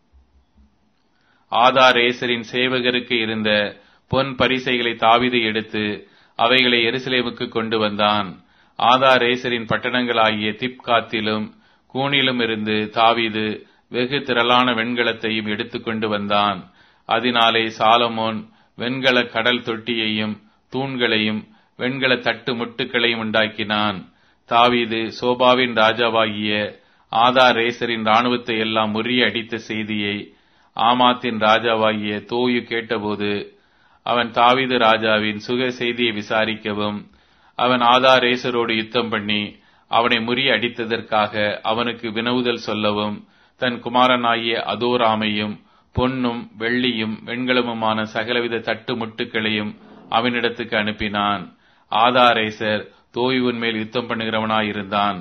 ஆதாரேசரின் சேவகருக்கு இருந்த பொன் பரிசைகளை தாவீது எடுத்து அவைகளை எருசலேமுக்கு கொண்டு வந்தான் ஆதாரேசரின் பட்டணங்களாகிய திப்காத்திலும் கூனிலும் இருந்து தாவீது வெகு திரளான வெண்கலத்தையும் எடுத்துக்கொண்டு வந்தான் அதனாலே சாலமோன் வெண்கல கடல் தொட்டியையும் தூண்களையும் வெண்கல தட்டு முட்டுகளையும் உண்டாக்கினான் தாவீது சோபாவின் ராஜாவாகிய ஆதாரேசரின் இராணுவத்தை எல்லாம் முறிய அடித்த செய்தியை ஆமாத்தின் ராஜாவாகிய தோயு கேட்டபோது அவன் தாவீது ராஜாவின் சுக செய்தியை விசாரிக்கவும் அவன் ஆதாரேசரோடு யுத்தம் பண்ணி அவனை முறிய அடித்ததற்காக அவனுக்கு வினவுதல் சொல்லவும் தன் குமாரனாகிய அதோராமையும் பொன்னும் வெள்ளியும் வெண்கலமுமான சகலவித தட்டு முட்டுகளையும் அவனிடத்துக்கு அனுப்பினான் ஆதாரேசர் தோயுவின் மேல் யுத்தம் பண்ணுகிறவனாயிருந்தான்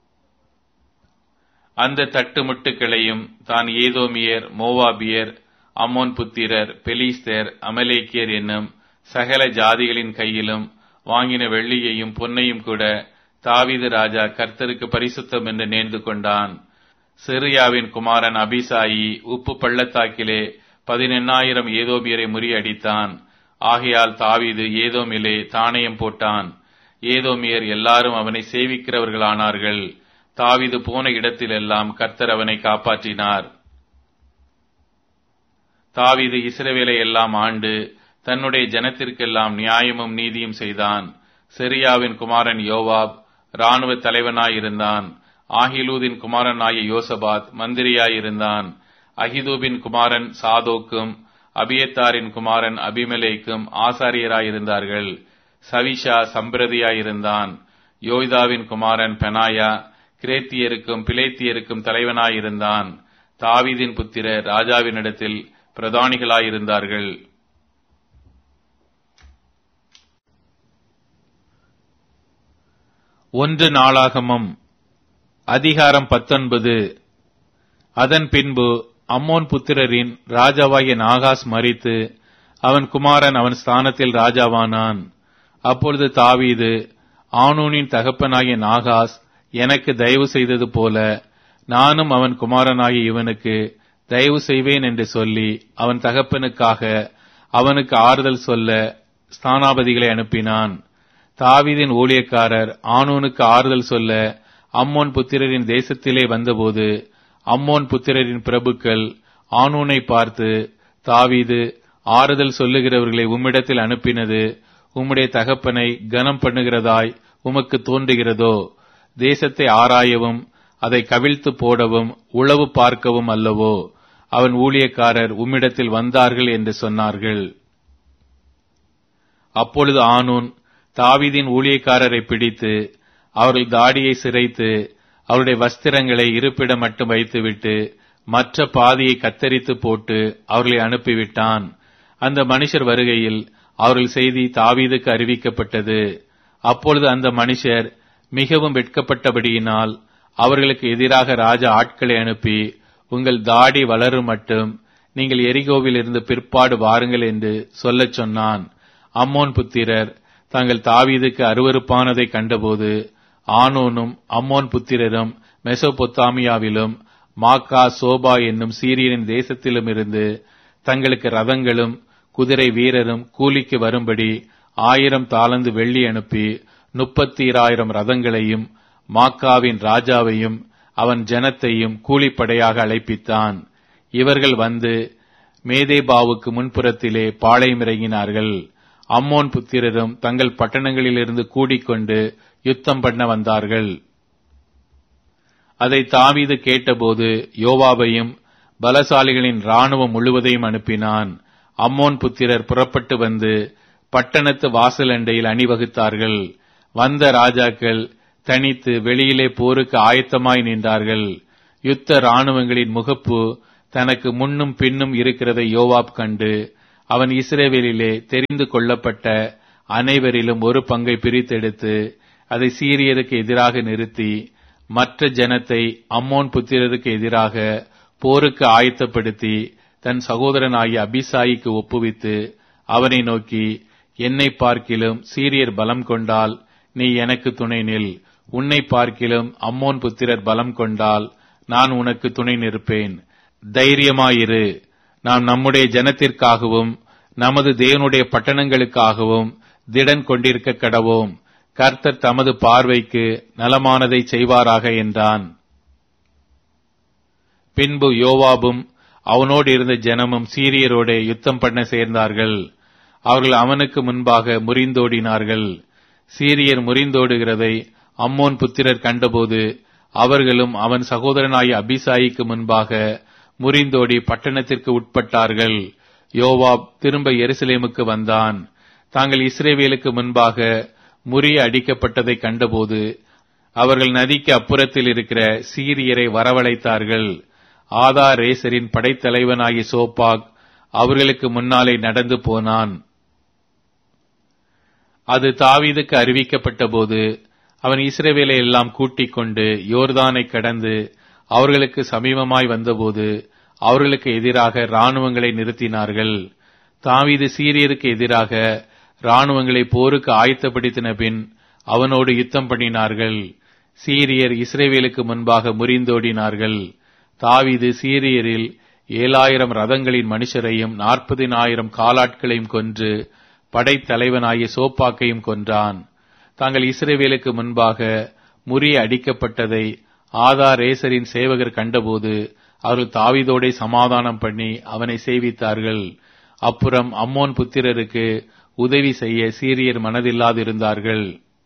அந்த தட்டு முட்டுகளையும் தான் ஏதோமியர் மோவாபியர் அம்மோன் புத்திரர் பெலிஸ்தர் அமலேக்கியர் என்னும் சகல ஜாதிகளின் கையிலும் வாங்கின வெள்ளியையும் பொன்னையும் கூட தாவீது ராஜா கர்த்தருக்கு பரிசுத்தம் என்று நேர்ந்து கொண்டான் சிறியாவின் குமாரன் அபிசாயி உப்பு பள்ளத்தாக்கிலே பதினெண்ணாயிரம் ஏதோமியரை முறியடித்தான் ஆகையால் தாவீது ஏதோமிலே தானயம் போட்டான் ஏதோமியர் எல்லாரும் அவனை சேவிக்கிறவர்களானார்கள் தாவீது போன இடத்திலெல்லாம் கர்த்தர் அவனை காப்பாற்றினார் தாவீது இஸ்ரவேலை எல்லாம் ஆண்டு தன்னுடைய ஜனத்திற்கெல்லாம் நியாயமும் நீதியும் செய்தான் செரியாவின் குமாரன் யோவாப் இராணுவ தலைவனாயிருந்தான் ஆகிலூதின் குமாரனாய யோசபாத் மந்திரியாயிருந்தான் அகிதூபின் குமாரன் சாதோக்கும் அபியத்தாரின் குமாரன் அபிமலேக்கும் ஆசாரியராயிருந்தார்கள் சவிஷா சம்பிரதியாயிருந்தான் யோய்தாவின் குமாரன் பெனாயா கிரேத்தியருக்கும் பிலேத்தியருக்கும் தலைவனாயிருந்தான் தாவீதின் புத்திரர் ராஜாவினிடத்தில் பிரதானிகளாயிருந்தார்கள் ஒன்று நாளாகமம் அதிகாரம் பத்தொன்பது அதன் பின்பு அம்மோன் புத்திரரின் ராஜாவாகிய நாகாஸ் மரித்து அவன் குமாரன் அவன் ஸ்தானத்தில் ராஜாவானான் அப்பொழுது தாவீது ஆனூனின் தகப்பனாகிய நாகாஸ் எனக்கு தயவு செய்தது போல நானும் அவன் குமாரனாகிய இவனுக்கு தயவு செய்வேன் என்று சொல்லி அவன் தகப்பனுக்காக அவனுக்கு ஆறுதல் சொல்ல ஸ்தானாபதிகளை அனுப்பினான் தாவீதின் ஊழியக்காரர் ஆனூனுக்கு ஆறுதல் சொல்ல அம்மோன் புத்திரரின் தேசத்திலே வந்தபோது அம்மோன் புத்திரரின் பிரபுக்கள் ஆனூனை பார்த்து தாவீது ஆறுதல் சொல்லுகிறவர்களை உம்மிடத்தில் அனுப்பினது உம்முடைய தகப்பனை கனம் பண்ணுகிறதாய் உமக்கு தோன்றுகிறதோ தேசத்தை ஆராயவும் அதை கவிழ்த்து போடவும் உளவு பார்க்கவும் அல்லவோ அவன் ஊழியக்காரர் உம்மிடத்தில் வந்தார்கள் என்று சொன்னார்கள் அப்பொழுது ஆனூன் தாவீதின் ஊழியக்காரரை பிடித்து அவர்கள் தாடியை சிரைத்து அவருடைய வஸ்திரங்களை இருப்பிடம் மட்டும் வைத்துவிட்டு மற்ற பாதியை கத்தரித்து போட்டு அவர்களை அனுப்பிவிட்டான் அந்த மனுஷர் வருகையில் அவர்கள் செய்தி தாவீதுக்கு அறிவிக்கப்பட்டது அப்பொழுது அந்த மனுஷர் மிகவும் வெட்கப்பட்டபடியினால் அவர்களுக்கு எதிராக ராஜா ஆட்களை அனுப்பி உங்கள் தாடி வளரும் மட்டும் நீங்கள் எரிகோவில் இருந்து பிற்பாடு வாருங்கள் என்று சொல்லச் சொன்னான் அம்மோன் புத்திரர் தாங்கள் தாவீதுக்கு அருவருப்பானதை கண்டபோது ஆனோனும் அம்மோன் புத்திரரும் மெசோபொத்தாமியாவிலும் மாக்கா சோபா என்னும் சீரியனின் தேசத்திலும் இருந்து தங்களுக்கு ரதங்களும் குதிரை வீரரும் கூலிக்கு வரும்படி ஆயிரம் தாளந்து வெள்ளி அனுப்பி முப்பத்தீராயிரம் ரதங்களையும் மாக்காவின் ராஜாவையும் அவன் ஜனத்தையும் கூலிப்படையாக அழைப்பித்தான் இவர்கள் வந்து மேதேபாவுக்கு முன்புறத்திலே பாளையம் இறங்கினார்கள் அம்மோன் புத்திரரும் தங்கள் பட்டணங்களிலிருந்து கூடிக்கொண்டு யுத்தம் பண்ண வந்தார்கள் அதை தாவீது கேட்டபோது யோவாவையும் பலசாலிகளின் ராணுவம் முழுவதையும் அனுப்பினான் அம்மோன் புத்திரர் புறப்பட்டு வந்து பட்டணத்து வாசல் அண்டையில் அணிவகுத்தார்கள் வந்த ராஜாக்கள் தனித்து வெளியிலே போருக்கு ஆயத்தமாய் நின்றார்கள் யுத்த இராணுவங்களின் முகப்பு தனக்கு முன்னும் பின்னும் இருக்கிறதை யோவாப் கண்டு அவன் இஸ்ரேவேலிலே தெரிந்து கொள்ளப்பட்ட அனைவரிலும் ஒரு பங்கை பிரித்தெடுத்து அதை சீரியருக்கு எதிராக நிறுத்தி மற்ற ஜனத்தை அம்மோன் புத்திரருக்கு எதிராக போருக்கு ஆயத்தப்படுத்தி தன் சகோதரனாகிய அபிசாயிக்கு ஒப்புவித்து அவனை நோக்கி என்னை பார்க்கிலும் சீரியர் பலம் கொண்டால் நீ எனக்கு துணை நில் உன்னை பார்க்கிலும் அம்மோன் புத்திரர் பலம் கொண்டால் நான் உனக்கு துணை நிற்பேன் தைரியமாயிரு நாம் நம்முடைய ஜனத்திற்காகவும் நமது தேவனுடைய பட்டணங்களுக்காகவும் திடன் கொண்டிருக்க கடவோம் கர்த்தர் தமது பார்வைக்கு நலமானதை செய்வாராக என்றான் பின்பு யோவாபும் அவனோடு இருந்த ஜனமும் சீரியரோட யுத்தம் பண்ண சேர்ந்தார்கள் அவர்கள் அவனுக்கு முன்பாக முறிந்தோடினார்கள் சீரியர் முறிந்தோடுகிறதை அம்மோன் புத்திரர் கண்டபோது அவர்களும் அவன் சகோதரனாகிய அபிசாயிக்கு முன்பாக முறிந்தோடி பட்டணத்திற்கு உட்பட்டார்கள் யோவாப் திரும்ப எருசலேமுக்கு வந்தான் தாங்கள் இஸ்ரேவேலுக்கு முன்பாக முறிய அடிக்கப்பட்டதை கண்டபோது அவர்கள் நதிக்கு அப்புறத்தில் இருக்கிற சீரியரை வரவழைத்தார்கள் ஆதா ரேசரின் படைத்தலைவனாகிய சோப்பாக் அவர்களுக்கு முன்னாலே நடந்து போனான் அது தாவீதுக்கு அறிவிக்கப்பட்ட போது அவன் இஸ்ரேவேலை எல்லாம் கூட்டிக் கொண்டு யோர்தானை கடந்து அவர்களுக்கு சமீபமாய் வந்தபோது அவர்களுக்கு எதிராக இராணுவங்களை நிறுத்தினார்கள் தாவீது சீரியருக்கு எதிராக இராணுவங்களை போருக்கு ஆயத்தப்படுத்தின பின் அவனோடு யுத்தம் பண்ணினார்கள் சீரியர் இஸ்ரேவேலுக்கு முன்பாக முறிந்தோடினார்கள் தாவீது சீரியரில் ஏழாயிரம் ரதங்களின் மனுஷரையும் நாற்பதினாயிரம் காலாட்களையும் கொன்று படைத்தலைவனாகிய சோப்பாக்கையும் கொன்றான் தாங்கள் இஸ்ரேவேலுக்கு முன்பாக முறிய அடிக்கப்பட்டதை ஆதா ரேசரின் சேவகர் கண்டபோது அவர்கள் தாவிதோடே சமாதானம் பண்ணி அவனை சேவித்தார்கள் அப்புறம் அம்மோன் புத்திரருக்கு உதவி செய்ய சீரியர் மனதில்லாதிருந்தார்கள்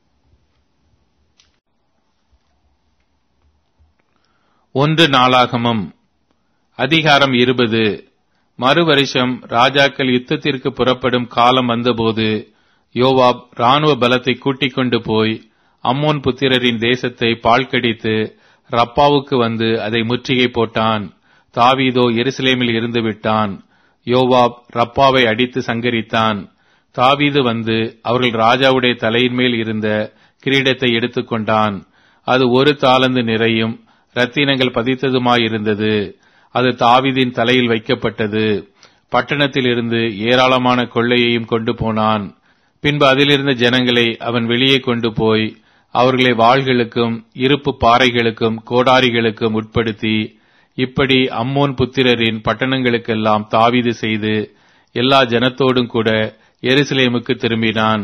ஒன்று நாளாகமம் அதிகாரம் இருபது மறு வருஷம் ராஜாக்கள் யுத்தத்திற்கு புறப்படும் காலம் வந்தபோது யோவாப் ராணுவ பலத்தை கூட்டிக் கொண்டு போய் அம்மோன் புத்திரரின் தேசத்தை பாழ்கடித்து ரப்பாவுக்கு வந்து அதை முற்றுகை போட்டான் தாவீதோ எருசலேமில் இருந்து விட்டான் யோவாப் ரப்பாவை அடித்து சங்கரித்தான் தாவீது வந்து அவர்கள் ராஜாவுடைய தலையின் மேல் இருந்த கிரீடத்தை எடுத்துக்கொண்டான் அது ஒரு தாளந்து நிறையும் ரத்தினங்கள் பதித்ததுமாயிருந்தது அது தாவீதின் தலையில் வைக்கப்பட்டது பட்டணத்தில் இருந்து ஏராளமான கொள்ளையையும் கொண்டு போனான் பின்பு அதிலிருந்த ஜனங்களை அவன் வெளியே கொண்டு போய் அவர்களை வாள்களுக்கும் இருப்பு பாறைகளுக்கும் கோடாரிகளுக்கும் உட்படுத்தி இப்படி அம்மோன் புத்திரரின் பட்டணங்களுக்கெல்லாம் தாவீது செய்து எல்லா ஜனத்தோடும் கூட எருசலேமுக்கு திரும்பினான்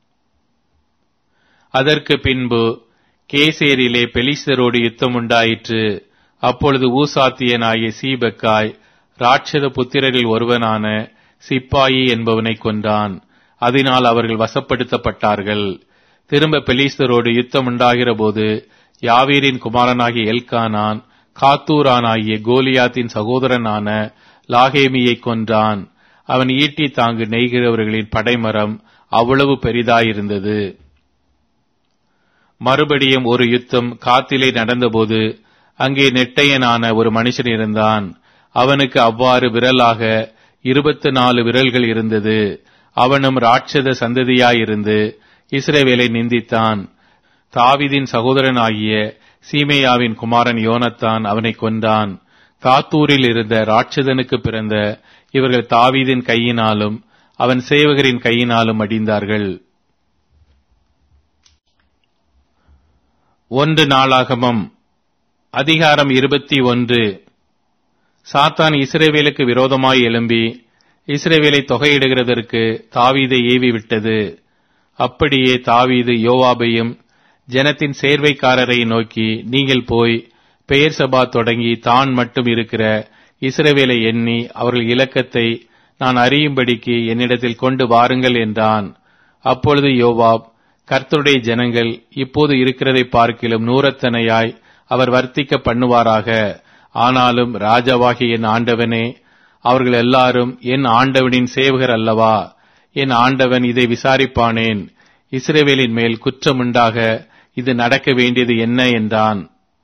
அதற்கு பின்பு கேசேரிலே பெலிஸ்தரோடு யுத்தம் உண்டாயிற்று அப்பொழுது ஊசாத்தியனாகிய சீபக்காய் ராட்சத புத்திரரில் ஒருவனான சிப்பாயி என்பவனை கொன்றான் அதனால் அவர்கள் வசப்படுத்தப்பட்டார்கள் திரும்ப பெலிஸ்தரோடு யுத்தம் உண்டாகிற போது யாவீரின் குமாரனாகிய எல்கானான் காத்தூரானாகிய கோலியாத்தின் சகோதரனான லாகேமியை கொன்றான் அவன் ஈட்டி தாங்கு நெய்கிறவர்களின் படைமரம் அவ்வளவு பெரிதாயிருந்தது மறுபடியும் ஒரு யுத்தம் காத்திலே நடந்தபோது அங்கே நெட்டையனான ஒரு மனுஷன் இருந்தான் அவனுக்கு அவ்வாறு விரலாக இருபத்து நாலு விரல்கள் இருந்தது அவனும் ராட்சத சந்ததியாயிருந்து இஸ்ரேவேலை நிந்தித்தான் தாவிதின் சகோதரனாகிய சீமேயாவின் குமாரன் யோனத்தான் அவனை கொன்றான் காத்தூரில் இருந்த ராட்சதனுக்கு பிறந்த இவர்கள் தாவீதின் கையினாலும் அவன் சேவகரின் கையினாலும் அடிந்தார்கள் ஒன்று நாளாகமம் அதிகாரம் இருபத்தி ஒன்று சாத்தான் இஸ்ரேவேலுக்கு விரோதமாய் எழும்பி இஸ்ரேவேலை தொகையிடுகிறதற்கு தாவீதை ஏவி விட்டது அப்படியே தாவீது யோவாபையும் ஜனத்தின் சேர்வைக்காரரை நோக்கி நீங்கள் போய் பெயர் சபா தொடங்கி தான் மட்டும் இருக்கிற இஸ்ரவேலை எண்ணி அவர்கள் இலக்கத்தை நான் அறியும்படிக்கு என்னிடத்தில் கொண்டு வாருங்கள் என்றான் அப்பொழுது யோவாப் கர்த்தருடைய ஜனங்கள் இப்போது இருக்கிறதை பார்க்கிலும் நூறத்தனையாய் அவர் வர்த்திக்க பண்ணுவாராக ஆனாலும் ராஜாவாகிய என் ஆண்டவனே அவர்கள் எல்லாரும் என் ஆண்டவனின் சேவகர் அல்லவா என் ஆண்டவன் இதை விசாரிப்பானேன் இஸ்ரேவேலின் மேல் குற்றமுண்டாக இது நடக்க வேண்டியது என்ன என்றான்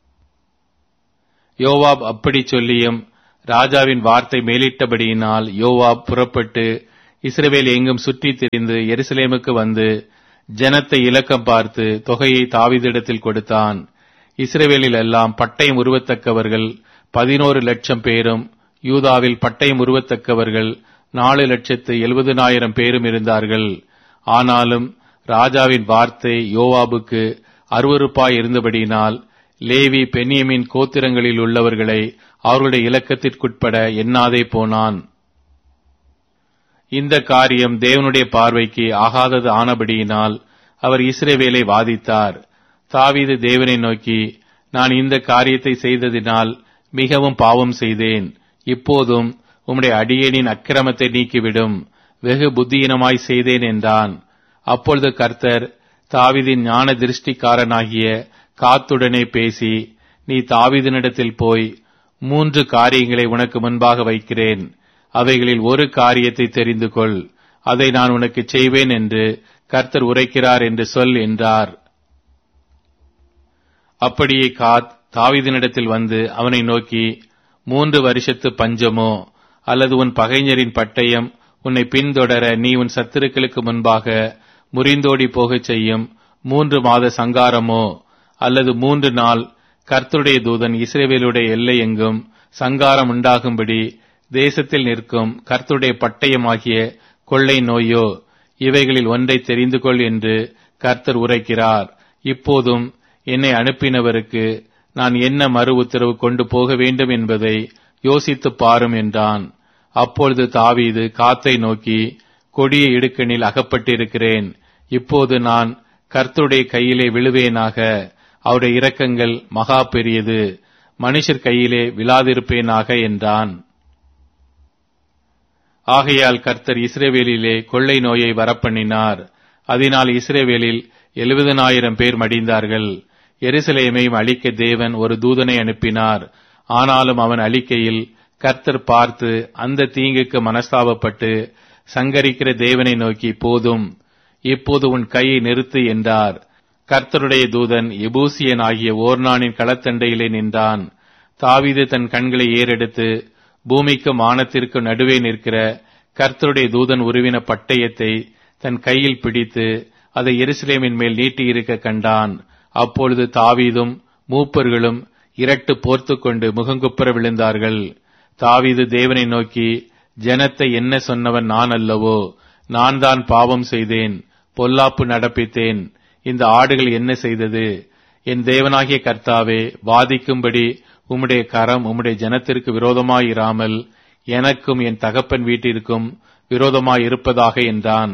யோவாப் அப்படி சொல்லியும் ராஜாவின் வார்த்தை மேலிட்டபடியினால் யோவாப் புறப்பட்டு இஸ்ரவேல் எங்கும் சுற்றித் திரிந்து எருசலேமுக்கு வந்து ஜனத்தை இலக்கம் பார்த்து தொகையை தாவீதிடத்தில் கொடுத்தான் இஸ்ரவேலில் எல்லாம் பட்டயம் உருவத்தக்கவர்கள் பதினோரு லட்சம் பேரும் யூதாவில் பட்டயம் உருவத்தக்கவர்கள் நாலு லட்சத்து எழுபதுனாயிரம் பேரும் இருந்தார்கள் ஆனாலும் ராஜாவின் வார்த்தை யோவாபுக்கு அருவருப்பாய் இருந்தபடியினால் லேவி பென்யமின் கோத்திரங்களில் உள்ளவர்களை அவர்களுடைய இலக்கத்திற்குட்பட எண்ணாதே போனான் இந்த காரியம் தேவனுடைய பார்வைக்கு ஆகாதது ஆனபடியினால் அவர் இஸ்ரவேலை வாதித்தார் தாவீது தேவனை நோக்கி நான் இந்த காரியத்தை செய்ததினால் மிகவும் பாவம் செய்தேன் இப்போதும் உம்முடைய அடியேனின் அக்கிரமத்தை நீக்கிவிடும் வெகு புத்தியினமாய் செய்தேன் என்றான் அப்பொழுது கர்த்தர் தாவிதின் ஞான திருஷ்டிக்காரனாகிய காத்துடனே பேசி நீ தாவிதனிடத்தில் போய் மூன்று காரியங்களை உனக்கு முன்பாக வைக்கிறேன் அவைகளில் ஒரு காரியத்தை தெரிந்து கொள் அதை நான் உனக்கு செய்வேன் என்று கர்த்தர் உரைக்கிறார் என்று சொல் என்றார் அப்படியே காத் தாவிதனிடத்தில் வந்து அவனை நோக்கி மூன்று வருஷத்து பஞ்சமோ அல்லது உன் பகைஞரின் பட்டயம் உன்னை பின்தொடர நீ உன் சத்துருக்களுக்கு முன்பாக முறிந்தோடி போகச் செய்யும் மூன்று மாத சங்காரமோ அல்லது மூன்று நாள் கர்த்தருடைய தூதன் இஸ்ரேவேலுடைய எல்லை எங்கும் சங்காரம் உண்டாகும்படி தேசத்தில் நிற்கும் கர்த்தருடைய பட்டயமாகிய கொள்ளை நோயோ இவைகளில் ஒன்றை தெரிந்து கொள் என்று கர்த்தர் உரைக்கிறார் இப்போதும் என்னை அனுப்பினவருக்கு நான் என்ன மறு உத்தரவு கொண்டு போக வேண்டும் என்பதை யோசித்துப் பாரும் என்றான் அப்பொழுது தாவீது காத்தை நோக்கி கொடிய இடுக்கணில் அகப்பட்டிருக்கிறேன் இப்போது நான் கர்த்தருடைய கையிலே விழுவேனாக அவருடைய இரக்கங்கள் மகா பெரியது மனுஷர் கையிலே விழாதிருப்பேனாக என்றான் ஆகையால் கர்த்தர் இஸ்ரேவேலிலே கொள்ளை நோயை வரப்பண்ணினார் அதனால் இஸ்ரேவேலில் எழுபதனாயிரம் பேர் மடிந்தார்கள் எருசலேமையும் அழிக்க தேவன் ஒரு தூதனை அனுப்பினார் ஆனாலும் அவன் அழிக்கையில் கர்த்தர் பார்த்து அந்த தீங்குக்கு மனஸ்தாபப்பட்டு சங்கரிக்கிற தேவனை நோக்கி போதும் இப்போது உன் கையை நிறுத்து என்றார் கர்த்தருடைய தூதன் எபூசியன் ஆகிய ஓர்னானின் களத்தண்டையிலே நின்றான் தாவீது தன் கண்களை ஏறெடுத்து பூமிக்கு மானத்திற்கு நடுவே நிற்கிற கர்த்தருடைய தூதன் உருவின பட்டயத்தை தன் கையில் பிடித்து அதை எருசலேமின் மேல் நீட்டியிருக்க கண்டான் அப்பொழுது தாவீதும் மூப்பர்களும் இரட்டு போர்த்து கொண்டு முகங்குப்புற விழுந்தார்கள் தாவீது தேவனை நோக்கி ஜனத்தை என்ன சொன்னவன் நான் அல்லவோ நான் தான் பாவம் செய்தேன் பொல்லாப்பு நடப்பித்தேன் இந்த ஆடுகள் என்ன செய்தது என் தேவனாகிய கர்த்தாவே வாதிக்கும்படி உம்முடைய கரம் உம்முடைய ஜனத்திற்கு விரோதமாயிராமல் எனக்கும் என் தகப்பன் வீட்டிற்கும் விரோதமாயிருப்பதாக என்றான்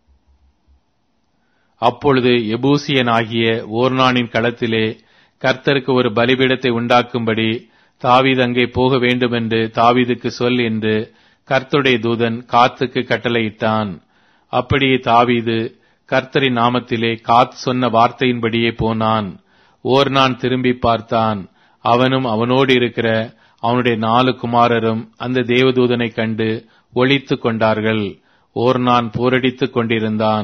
அப்பொழுது எபூசியன் ஆகிய ஓர்னானின் களத்திலே கர்த்தருக்கு ஒரு பலிபீடத்தை உண்டாக்கும்படி தாவீது அங்கே போக வேண்டுமென்று தாவீதுக்கு சொல் என்று கர்த்தருடைய தூதன் காத்துக்கு கட்டளையிட்டான் அப்படியே தாவீது கர்த்தரின் நாமத்திலே காத் சொன்ன வார்த்தையின்படியே போனான் ஓர்னான் திரும்பி பார்த்தான் அவனும் அவனோடு இருக்கிற அவனுடைய நாலு குமாரரும் அந்த தேவதூதனை கண்டு ஒளித்து கொண்டார்கள் ஓர்னான் போரடித்துக் கொண்டிருந்தான்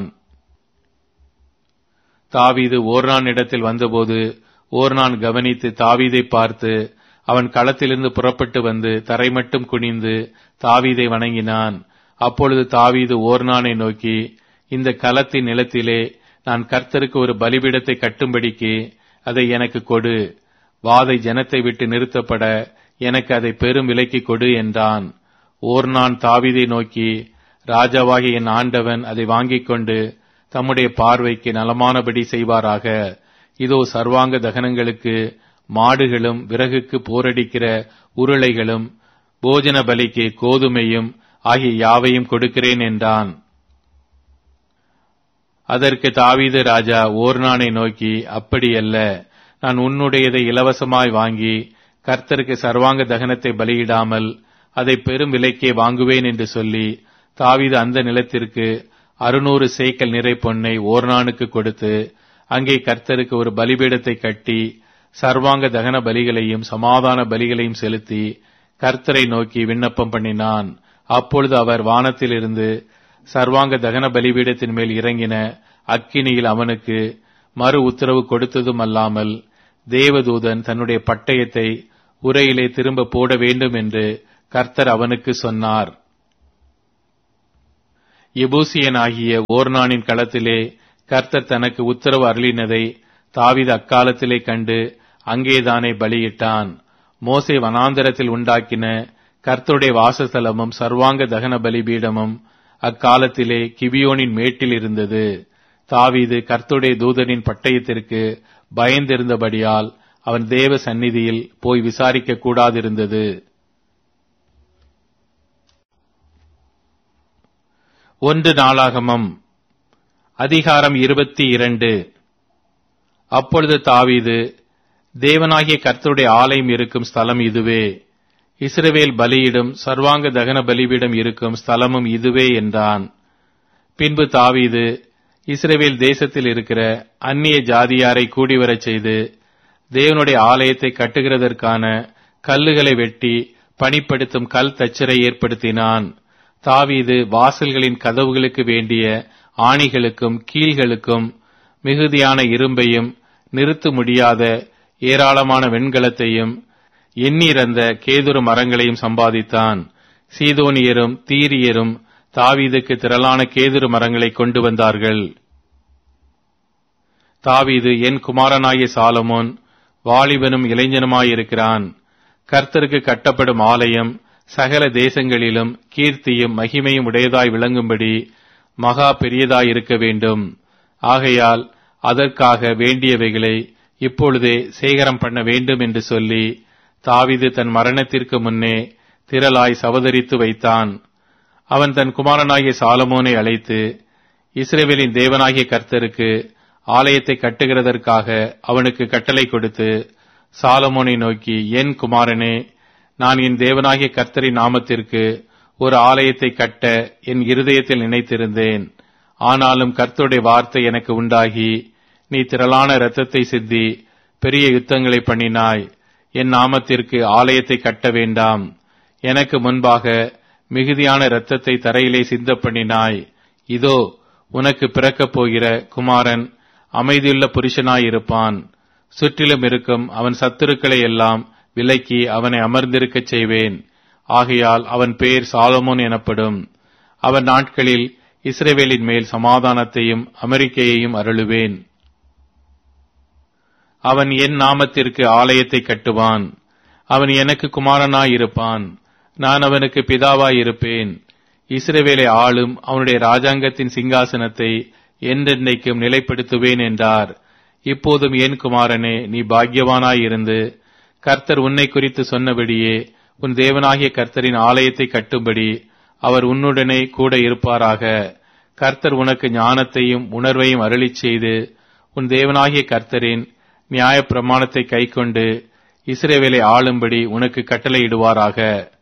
தாவீது ஓர்னான் இடத்தில் வந்தபோது ஓர்னான் கவனித்து தாவீதை பார்த்து அவன் களத்திலிருந்து புறப்பட்டு வந்து தரை மட்டும் குனிந்து தாவீதை வணங்கினான் அப்பொழுது தாவீது ஓர்னானை நோக்கி இந்த களத்தின் நிலத்திலே நான் கர்த்தருக்கு ஒரு பலிபீடத்தை கட்டும்படிக்கு அதை எனக்கு கொடு வாதை ஜனத்தை விட்டு நிறுத்தப்பட எனக்கு அதை பெரும் விலைக்கு கொடு என்றான் ஓர்னான் தாவீதை நோக்கி ராஜாவாகிய என் ஆண்டவன் அதை வாங்கிக் கொண்டு தம்முடைய பார்வைக்கு நலமானபடி செய்வாராக இதோ சர்வாங்க தகனங்களுக்கு மாடுகளும் விறகுக்கு போரடிக்கிற உருளைகளும் போஜன பலிக்கு கோதுமையும் ஆகிய யாவையும் கொடுக்கிறேன் என்றான் அதற்கு தாவீது ராஜா ஓர்னானை நோக்கி அப்படியல்ல நான் உன்னுடையதை இலவசமாய் வாங்கி கர்த்தருக்கு சர்வாங்க தகனத்தை பலியிடாமல் அதை பெரும் விலைக்கே வாங்குவேன் என்று சொல்லி தாவீது அந்த நிலத்திற்கு அறுநூறு சேக்கல் நிறை பொன்னை ஓர்னானுக்கு கொடுத்து அங்கே கர்த்தருக்கு ஒரு பலிபீடத்தை கட்டி சர்வாங்க தகன பலிகளையும் சமாதான பலிகளையும் செலுத்தி கர்த்தரை நோக்கி விண்ணப்பம் பண்ணினான் அப்பொழுது அவர் வானத்திலிருந்து சர்வாங்க தகன பலிபீடத்தின் மேல் இறங்கின அக்கினியில் அவனுக்கு மறு உத்தரவு கொடுத்ததும் அல்லாமல் தேவதூதன் தன்னுடைய பட்டயத்தை உரையிலே திரும்ப போட வேண்டும் என்று கர்த்தர் அவனுக்கு சொன்னார் எபூசியனாகிய ஓர்னானின் களத்திலே கர்த்தர் தனக்கு உத்தரவு அருளினதை தாவித அக்காலத்திலே கண்டு அங்கேதானே பலியிட்டான் மோசே வனாந்தரத்தில் உண்டாக்கின கர்த்தருடைய வாசஸ்தலமும் சர்வாங்க தகன பலிபீடமும் அக்காலத்திலே கிபியோனின் மேட்டில் இருந்தது தாவீது கர்த்தருடைய தூதனின் பட்டயத்திற்கு பயந்திருந்தபடியால் அவன் தேவ சந்நிதியில் போய் விசாரிக்க கூடாதிருந்தது ஒன்று நாளாகமம் அதிகாரம் இருபத்தி இரண்டு அப்பொழுது தாவீது தேவனாகிய கர்த்தருடைய ஆலயம் இருக்கும் ஸ்தலம் இதுவே இஸ்ரவேல் பலியிடும் சர்வாங்க தகன பலிபீடம் இருக்கும் ஸ்தலமும் இதுவே என்றான் பின்பு தாவீது இஸ்ரவேல் தேசத்தில் இருக்கிற அந்நிய ஜாதியாரை கூடிவரச் செய்து தேவனுடைய ஆலயத்தை கட்டுகிறதற்கான கல்லுகளை வெட்டி பணிப்படுத்தும் கல் தச்சரை ஏற்படுத்தினான் தாவீது வாசல்களின் கதவுகளுக்கு வேண்டிய ஆணிகளுக்கும் கீழ்களுக்கும் மிகுதியான இரும்பையும் நிறுத்த முடியாத ஏராளமான வெண்கலத்தையும் எண்ணிறந்த கேதுரு மரங்களையும் சம்பாதித்தான் சீதோனியரும் தீரியரும் தாவீதுக்கு திரளான கேதுரு மரங்களை கொண்டு வந்தார்கள் தாவீது என் குமாரனாகிய சாலமோன் வாலிபனும் இளைஞனுமாயிருக்கிறான் கர்த்தருக்கு கட்டப்படும் ஆலயம் சகல தேசங்களிலும் கீர்த்தியும் மகிமையும் உடையதாய் விளங்கும்படி மகா பெரியதாயிருக்க வேண்டும் ஆகையால் அதற்காக வேண்டியவைகளை இப்பொழுதே சேகரம் பண்ண வேண்டும் என்று சொல்லி தாவிது தன் மரணத்திற்கு முன்னே திரளாய் சவதரித்து வைத்தான் அவன் தன் குமாரனாகிய சாலமோனை அழைத்து இஸ்ரேவேலின் தேவனாகிய கர்த்தருக்கு ஆலயத்தை கட்டுகிறதற்காக அவனுக்கு கட்டளை கொடுத்து சாலமோனை நோக்கி என் குமாரனே நான் என் தேவனாகிய கர்த்தரின் நாமத்திற்கு ஒரு ஆலயத்தை கட்ட என் இருதயத்தில் நினைத்திருந்தேன் ஆனாலும் கர்த்தருடைய வார்த்தை எனக்கு உண்டாகி நீ திரளான இரத்தத்தை சிந்தி பெரிய யுத்தங்களை பண்ணினாய் என் நாமத்திற்கு ஆலயத்தை கட்ட வேண்டாம் எனக்கு முன்பாக மிகுதியான இரத்தத்தை தரையிலே சிந்த பண்ணினாய் இதோ உனக்கு பிறக்கப் போகிற குமாரன் அமைதியுள்ள புருஷனாயிருப்பான் சுற்றிலும் இருக்கும் அவன் சத்துருக்களை எல்லாம் விலக்கி அவனை அமர்ந்திருக்கச் செய்வேன் ஆகையால் அவன் பெயர் சாலமோன் எனப்படும் அவன் நாட்களில் இஸ்ரேவேலின் மேல் சமாதானத்தையும் அமெரிக்கையையும் அருளுவேன் அவன் என் நாமத்திற்கு ஆலயத்தை கட்டுவான் அவன் எனக்கு குமாரனாயிருப்பான் நான் அவனுக்கு பிதாவாயிருப்பேன் இஸ்ரவேலை ஆளும் அவனுடைய ராஜாங்கத்தின் சிங்காசனத்தை என்றென்னைக்கும் நிலைப்படுத்துவேன் என்றார் இப்போதும் என் குமாரனே நீ பாக்யவானாயிருந்து கர்த்தர் உன்னை குறித்து சொன்னபடியே உன் தேவனாகிய கர்த்தரின் ஆலயத்தை கட்டும்படி அவர் உன்னுடனே கூட இருப்பாராக கர்த்தர் உனக்கு ஞானத்தையும் உணர்வையும் அருளிச் செய்து உன் தேவனாகிய கர்த்தரின் நியாய பிரமாணத்தை கைக்கொண்டு இஸ்ரேவேலை ஆளும்படி உனக்கு கட்டளையிடுவாராக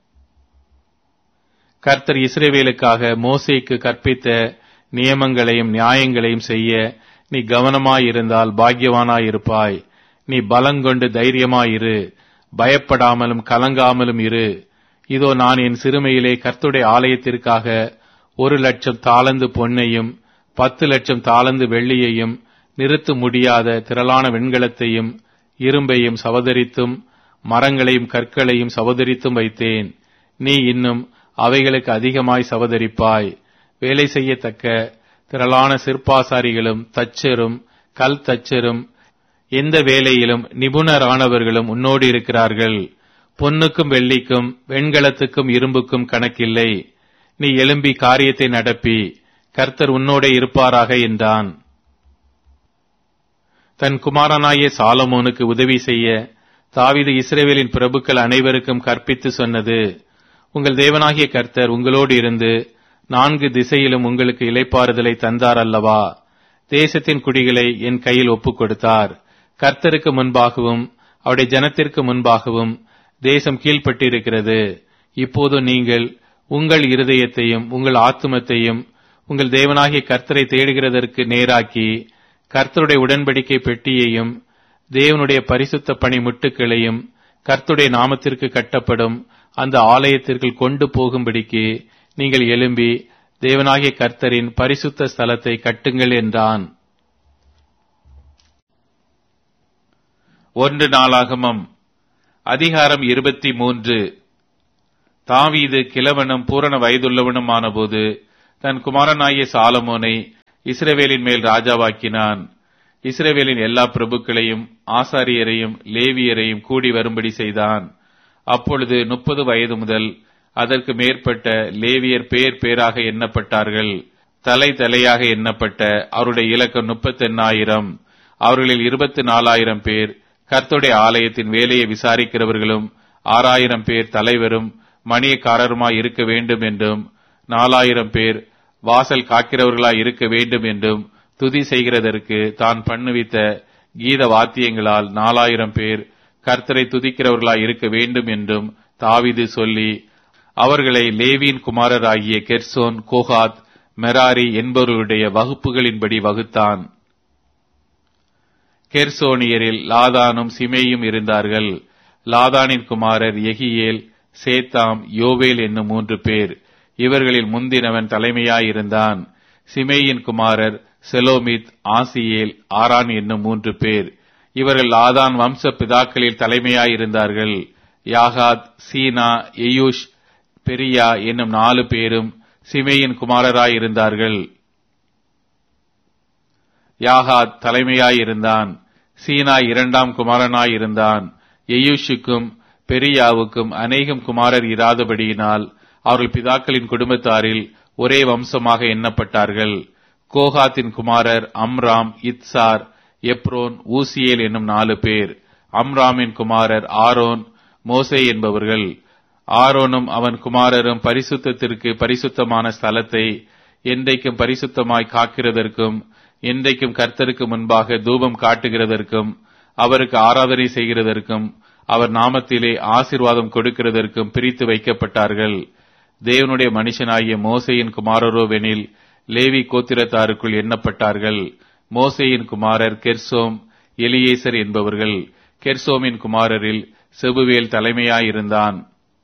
கர்த்தர் இஸ்ரேவேலுக்காக மோசேக்கு கற்பித்த நியமங்களையும் நியாயங்களையும் செய்ய நீ கவனமாயிருந்தால் பாக்கியவானாயிருப்பாய் நீ பலங்கொண்டு தைரியமாயிரு பயப்படாமலும் கலங்காமலும் இரு இதோ நான் என் சிறுமையிலே கர்த்துடைய ஆலயத்திற்காக ஒரு லட்சம் தாளந்து பொன்னையும் பத்து லட்சம் தாளந்து வெள்ளியையும் நிறுத்த முடியாத திரளான வெண்கலத்தையும் இரும்பையும் சவதரித்தும் மரங்களையும் கற்களையும் சவதரித்தும் வைத்தேன் நீ இன்னும் அவைகளுக்கு அதிகமாய் சவதரிப்பாய் வேலை செய்யத்தக்க திரளான சிற்பாசாரிகளும் தச்சரும் கல் தச்சரும் எந்த வேலையிலும் நிபுணரானவர்களும் உன்னோடு இருக்கிறார்கள் பொன்னுக்கும் வெள்ளிக்கும் வெண்கலத்துக்கும் இரும்புக்கும் கணக்கில்லை நீ எழும்பி காரியத்தை நடப்பி கர்த்தர் உன்னோட இருப்பாராக என்றான் தன் குமாரனாகிய சாலமோனுக்கு உதவி செய்ய தாவிது இஸ்ரேவேலின் பிரபுக்கள் அனைவருக்கும் கற்பித்து சொன்னது உங்கள் தேவனாகிய கர்த்தர் உங்களோடு இருந்து நான்கு திசையிலும் உங்களுக்கு இலைப்பாறுதலை தந்தார் அல்லவா தேசத்தின் குடிகளை என் கையில் ஒப்புக் கொடுத்தார் கர்த்தருக்கு முன்பாகவும் அவருடைய ஜனத்திற்கு முன்பாகவும் தேசம் கீழ்ப்பட்டிருக்கிறது இப்போது நீங்கள் உங்கள் இருதயத்தையும் உங்கள் ஆத்துமத்தையும் உங்கள் தேவனாகிய கர்த்தரை தேடுகிறதற்கு நேராக்கி கர்த்தருடைய உடன்படிக்கை பெட்டியையும் தேவனுடைய பரிசுத்த பணி முட்டுக்களையும் கர்த்தருடைய நாமத்திற்கு கட்டப்படும் அந்த ஆலயத்திற்குள் கொண்டு போகும்படிக்கு நீங்கள் எழும்பி தேவனாகிய கர்த்தரின் பரிசுத்த ஸ்தலத்தை கட்டுங்கள் என்றான் ஒன்று நாளாகமம் அதிகாரம் இருபத்தி மூன்று தாவீது கிழவனும் பூரண வயதுள்ளவனுமான போது தன் குமாரனாகிய சாலமோனை இஸ்ரவேலின் மேல் ராஜாவாக்கினான் இஸ்ரவேலின் எல்லா பிரபுக்களையும் ஆசாரியரையும் லேவியரையும் கூடி வரும்படி செய்தான் அப்பொழுது முப்பது வயது முதல் அதற்கு மேற்பட்ட லேவியர் பேர் பேராக எண்ணப்பட்டார்கள் தலை தலையாக எண்ணப்பட்ட அவருடைய இலக்கம் முப்பத்தெண்ணாயிரம் அவர்களில் இருபத்தி நாலாயிரம் பேர் கர்த்துடைய ஆலயத்தின் வேலையை விசாரிக்கிறவர்களும் ஆறாயிரம் பேர் தலைவரும் மணியக்காரருமாய் இருக்க வேண்டும் என்றும் நாலாயிரம் பேர் வாசல் காக்கிறவர்களாய் இருக்க வேண்டும் என்றும் துதி செய்கிறதற்கு தான் பண்ணுவித்த கீத வாத்தியங்களால் நாலாயிரம் பேர் கர்த்தரை துதிக்கிறவர்களாய் இருக்க வேண்டும் என்றும் தாவிது சொல்லி அவர்களை லேவியின் குமாரராகிய கெர்சோன் கோகாத் மெராரி என்பவர்களுடைய வகுப்புகளின்படி வகுத்தான் கெர்சோனியரில் லாதானும் சிமேயும் இருந்தார்கள் லாதானின் குமாரர் எகியேல் சேத்தாம் யோவேல் என்னும் மூன்று பேர் இவர்களில் முந்தினவன் தலைமையாயிருந்தான் சிமேயின் குமாரர் செலோமித் ஆசியேல் ஆரான் என்னும் மூன்று பேர் இவர்கள் லாதான் வம்ச பிதாக்களில் தலைமையாயிருந்தார்கள் யாகாத் சீனா எயூஷ் பெரியா என்னும் நாலு பேரும் சிமேயின் குமாரராயிருந்தார்கள் யாகாத் தலைமையாயிருந்தான் சீனா இரண்டாம் குமாரனாயிருந்தான் எயூஷுக்கும் பெரியாவுக்கும் அநேகம் குமாரர் இராதபடியினால் அவர்கள் பிதாக்களின் குடும்பத்தாரில் ஒரே வம்சமாக எண்ணப்பட்டார்கள் கோகாத்தின் குமாரர் அம்ராம் இத்சார் எப்ரோன் ஊசியேல் என்னும் நாலு பேர் அம்ராமின் குமாரர் ஆரோன் மோசே என்பவர்கள் ஆரோனும் அவன் குமாரரும் பரிசுத்தத்திற்கு பரிசுத்தமான ஸ்தலத்தை என்றைக்கும் பரிசுத்தமாய் காக்கிறதற்கும் என்றைக்கும் கர்த்தருக்கு முன்பாக தூபம் காட்டுகிறதற்கும் அவருக்கு ஆராதனை செய்கிறதற்கும் அவர் நாமத்திலே ஆசிர்வாதம் கொடுக்கிறதற்கும் பிரித்து வைக்கப்பட்டார்கள் தேவனுடைய மனுஷனாகிய மோசையின் குமாரரோவெனில் லேவி கோத்திரத்தாருக்குள் எண்ணப்பட்டார்கள் மோசையின் குமாரர் கெர்சோம் எலியேசர் என்பவர்கள் கெர்சோமின் குமாரரில் செபுவேல் தலைமையாயிருந்தான்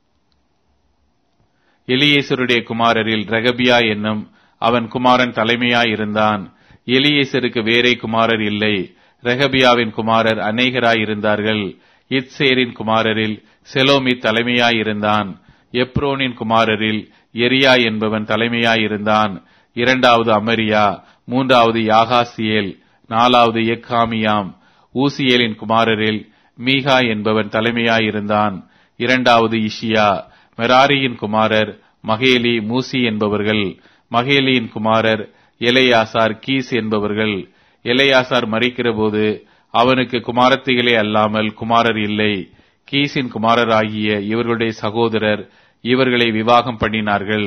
எலியேசருடைய குமாரரில் ரகபியா என்னும் அவன் குமாரன் தலைமையாயிருந்தான் எலியேசருக்கு வேறே குமாரர் இல்லை ரெகபியாவின் குமாரர் அநேகராயிருந்தார்கள் இத்சேரின் குமாரரில் செலோமி தலைமையாயிருந்தான் எப்ரோனின் குமாரரில் எரியா என்பவன் தலைமையாயிருந்தான் இரண்டாவது அமரியா மூன்றாவது யாகாசியேல் நாலாவது எக்காமியாம் ஊசியேலின் குமாரரில் மீகா என்பவன் தலைமையாயிருந்தான் இரண்டாவது இஷியா மெராரியின் குமாரர் மகேலி மூசி என்பவர்கள் மகேலியின் குமாரர் எலையாசார் கீஸ் என்பவர்கள் எலையாசார் மறிக்கிறபோது அவனுக்கு குமாரத்திகளே அல்லாமல் குமாரர் இல்லை கீசின் குமாரராகிய இவர்களுடைய சகோதரர் இவர்களை விவாகம் பண்ணினார்கள்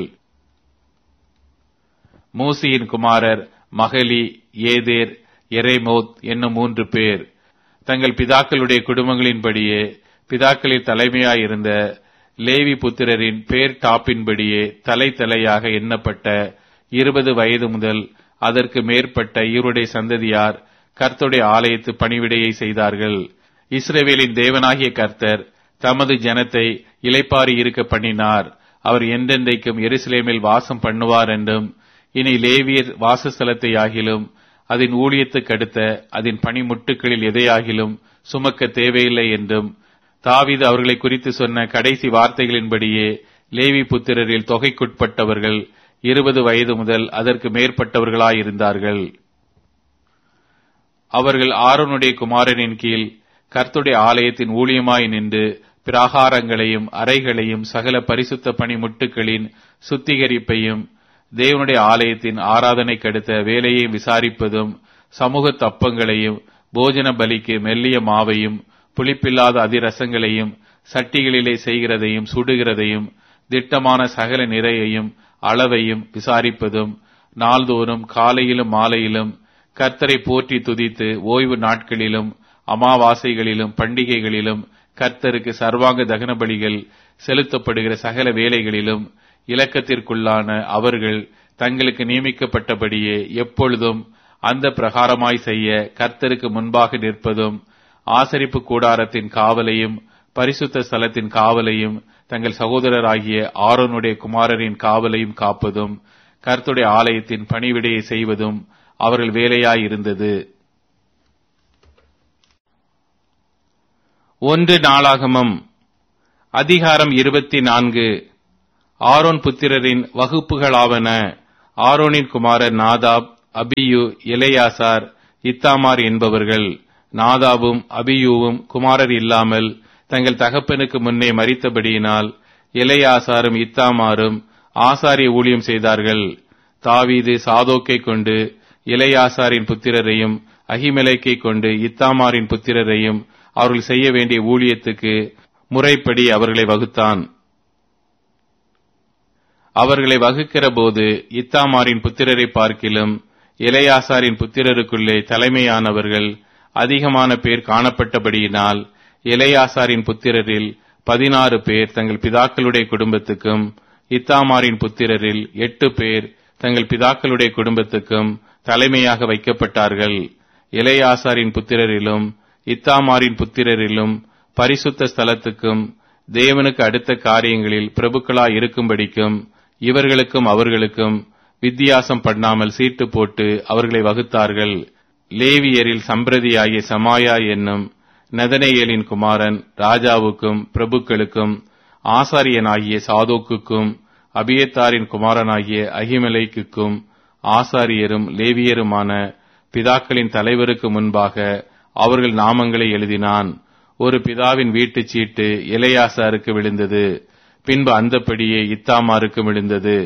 மூசியின் குமாரர் மகளி ஏதேர் எரேமோத் என்னும் மூன்று பேர் தங்கள் பிதாக்களுடைய குடும்பங்களின்படியே பிதாக்களில் தலைமையாயிருந்த லேவி புத்திரரின் பேர் டாப்பின்படியே தலை தலையாக எண்ணப்பட்ட இருபது வயது முதல் அதற்கு மேற்பட்ட இவருடைய சந்ததியார் கர்த்தருடைய ஆலயத்து பணிவிடையை செய்தார்கள் இஸ்ரேவேலின் தேவனாகிய கர்த்தர் தமது ஜனத்தை இலைப்பாரி இருக்க பண்ணினார் அவர் என்றென்றைக்கும் எருசலேமில் வாசம் பண்ணுவார் என்றும் இனி லேவியர் வாசஸ்தலத்தை ஆகிலும் அதன் ஊழியத்துக்கு அடுத்த அதன் பணிமுட்டுகளில் எதையாகிலும் சுமக்க தேவையில்லை என்றும் தாவீது அவர்களை குறித்து சொன்ன கடைசி வார்த்தைகளின்படியே லேவி புத்திரரில் தொகைக்குட்பட்டவர்கள் இருபது வயது முதல் அதற்கு மேற்பட்டவர்களாயிருந்தார்கள் அவர்கள் ஆரோனுடைய குமாரனின் கீழ் கர்த்துடைய ஆலயத்தின் ஊழியமாய் நின்று பிராகாரங்களையும் அறைகளையும் சகல பரிசுத்த பணிமுட்டுகளின் சுத்திகரிப்பையும் தேவனுடைய ஆலயத்தின் ஆராதனை கடுத்த வேலையை விசாரிப்பதும் சமூக தப்பங்களையும் போஜன பலிக்கு மெல்லிய மாவையும் புளிப்பில்லாத அதிரசங்களையும் சட்டிகளிலே செய்கிறதையும் சுடுகிறதையும் திட்டமான சகல நிறையையும் அளவையும் விசாரிப்பதும் நாள்தோறும் காலையிலும் மாலையிலும் கர்த்தரை போற்றி துதித்து ஓய்வு நாட்களிலும் அமாவாசைகளிலும் பண்டிகைகளிலும் கர்த்தருக்கு சர்வாங்க தகன பலிகள் செலுத்தப்படுகிற சகல வேலைகளிலும் இலக்கத்திற்குள்ளான அவர்கள் தங்களுக்கு நியமிக்கப்பட்டபடியே எப்பொழுதும் அந்த பிரகாரமாய் செய்ய கர்த்தருக்கு முன்பாக நிற்பதும் ஆசரிப்பு கூடாரத்தின் காவலையும் பரிசுத்த ஸ்தலத்தின் காவலையும் தங்கள் சகோதரராகிய ஆரோனுடைய குமாரரின் காவலையும் காப்பதும் கர்த்துடைய ஆலயத்தின் பணிவிடையை செய்வதும் அவர்கள் வேலையாயிருந்தது ஒன்று நாளாகமம் அதிகாரம் இருபத்தி நான்கு ஆரோன் புத்திரரின் வகுப்புகளாவன ஆரோனின் குமாரர் நாதாப் அபியு எலையாசார் இத்தாமார் என்பவர்கள் நாதாபும் அபியூவும் குமாரர் இல்லாமல் தங்கள் தகப்பனுக்கு முன்னே மறித்தபடியினால் எலையாசாரும் இத்தாமாரும் ஆசாரிய ஊழியம் செய்தார்கள் தாவீது சாதோக்கை கொண்டு இளையாசாரின் புத்திரரையும் அகிமலைக்கை கொண்டு இத்தாமாரின் புத்திரரையும் அவர்கள் செய்ய வேண்டிய ஊழியத்துக்கு முறைப்படி அவர்களை வகுத்தான் அவர்களை வகுக்கிற போது இத்தாமாரின் புத்திரரை பார்க்கிலும் இளையாசாரின் புத்திரருக்குள்ளே தலைமையானவர்கள் அதிகமான பேர் காணப்பட்டபடியினால் இளையாசாரின் புத்திரரில் பதினாறு பேர் தங்கள் பிதாக்களுடைய குடும்பத்துக்கும் இத்தாமாரின் புத்திரரில் எட்டு பேர் தங்கள் பிதாக்களுடைய குடும்பத்துக்கும் தலைமையாக வைக்கப்பட்டார்கள் இளையாசாரின் புத்திரரிலும் இத்தாமாரின் புத்திரரிலும் பரிசுத்த ஸ்தலத்துக்கும் தேவனுக்கு அடுத்த காரியங்களில் பிரபுக்களாய் இருக்கும்படிக்கும் இவர்களுக்கும் அவர்களுக்கும் வித்தியாசம் பண்ணாமல் சீட்டு போட்டு அவர்களை வகுத்தார்கள் லேவியரில் சம்பிரதியாகிய சமாயா என்னும் நதனேயலின் குமாரன் ராஜாவுக்கும் பிரபுக்களுக்கும் ஆசாரியனாகிய சாதோக்குக்கும் அபியத்தாரின் குமாரனாகிய அகிமலைக்குக்கும் ஆசாரியரும் லேவியருமான பிதாக்களின் தலைவருக்கு முன்பாக அவர்கள் நாமங்களை எழுதினான் ஒரு பிதாவின் வீட்டுச் சீட்டு இளையாசாருக்கு விழுந்தது பின்பு அந்தப்படியே இத்தாமாருக்கு விழுந்தது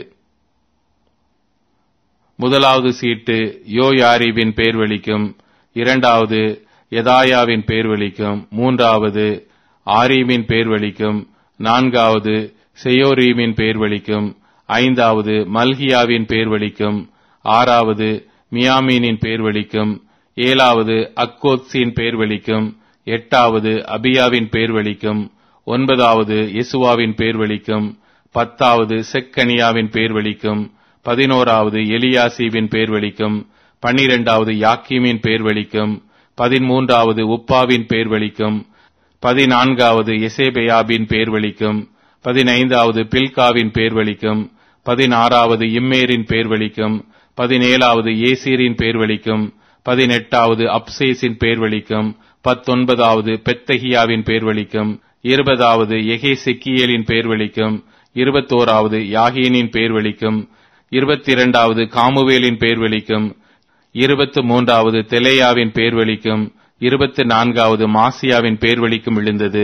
முதலாவது சீட்டு யோயாரிபின் பேர் வலிக்கும் இரண்டாவது எதாயாவின் பேர் வலிக்கும் மூன்றாவது ஆரீமின் பேர் வலிக்கும் நான்காவது செயோரீமின் பேர் வலிக்கும் ஐந்தாவது மல்கியாவின் பேர் வலிக்கும் ஆறாவது மியாமீனின் பேர் வலிக்கும் ஏழாவது அக்கோத்ஸின் பேர் வலிக்கும் எட்டாவது அபியாவின் பேர் வலிக்கும் ஒன்பதாவது யெசுவாவின் பேர் வலிக்கும் பத்தாவது செக்கனியாவின் பேர் வலிக்கும் பதினோராவது எலியாசீவின் பேர் வலிக்கும் பன்னிரெண்டாவது யாக்கீமின் பேர் வலிக்கும் பதிமூன்றாவது உப்பாவின் பேர் வலிக்கும் பதினான்காவது எசேபெயாபின் பேர் வலிக்கும் பதினைந்தாவது பில்காவின் பேர் வலிக்கும் பதினாறாவது இம்மேரின் பேர் வலிக்கும் பதினேழாவது ஏசீரின் பேர் வலிக்கும் பதினெட்டாவது அப்சேஸின் பேர் வலிக்கும் பத்தொன்பதாவது பெத்தகியாவின் பேர் வலிக்கும் இருபதாவது எகே செக்கியலின் பேர் வலிக்கும் இருபத்தோராவது யாகீனின் பேர் வலிக்கும் இருபத்தி இரண்டாவது காமுவேலின் பேர் வலிக்கும் இருபத்து மூன்றாவது தெலேயாவின் பேர் வலிக்கும் இருபத்தி நான்காவது மாசியாவின் பேர் வலிக்கும் விழுந்தது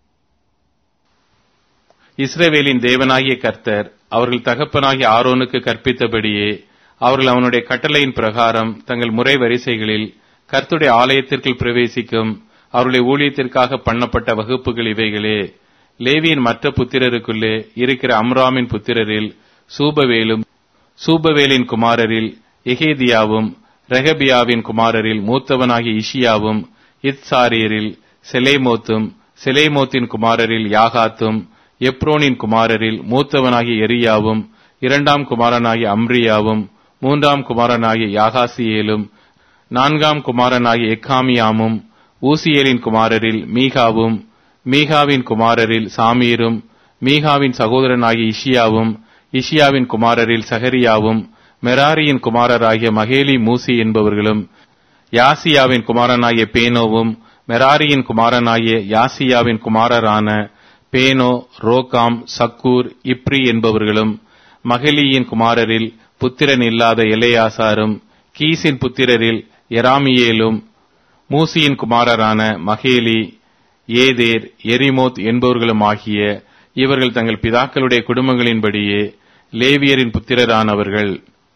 இஸ்ரவேலின் தேவனாகிய கர்த்தர் அவர்கள் தகப்பனாகிய ஆரோனுக்கு கற்பித்தபடியே அவர்கள் அவனுடைய கட்டளையின் பிரகாரம் தங்கள் முறை வரிசைகளில் கர்த்துடைய ஆலயத்திற்குள் பிரவேசிக்கும் அவருடைய ஊழியத்திற்காக பண்ணப்பட்ட வகுப்புகள் இவைகளே லேவியின் மற்ற புத்திரருக்குள்ளே இருக்கிற அம்ராமின் புத்திரரில் சூபவேலும் சூபவேலின் குமாரரில் எகேதியாவும் ரெகபியாவின் குமாரரில் மூத்தவனாகிய இஷியாவும் இத்சாரியரில் செலேமோத்தும் செலேமோத்தின் குமாரரில் யாகாத்தும் எப்ரோனின் குமாரரில் மூத்தவனாகிய எரியாவும் இரண்டாம் குமாரனாகிய அம்ரியாவும் மூன்றாம் குமாரனாகிய யாகாசியேலும் நான்காம் குமாரனாகிய எக்காமியாமும் ஊசியேலின் குமாரரில் மீகாவும் மீகாவின் குமாரரில் சாமீரும் மீகாவின் சகோதரனாகிய இஷியாவும் இஷியாவின் குமாரரில் சகரியாவும் மெராரியின் குமாரராகிய மகேலி மூசி என்பவர்களும் யாசியாவின் குமாரனாகிய பேனோவும் மெராரியின் குமாரனாகிய யாசியாவின் குமாரரான பேனோ ரோகாம் சக்கூர் இப்ரி என்பவர்களும் மகளியின் குமாரரில் புத்திரன் இல்லாத எல்லையாசாரும் கீசின் புத்திரரில் எராமியேலும் மூசியின் குமாரரான மகேலி ஏதேர் எரிமோத் என்பவர்களும் ஆகிய இவர்கள் தங்கள் பிதாக்களுடைய குடும்பங்களின்படியே லேவியரின் புத்திரரானவர்கள்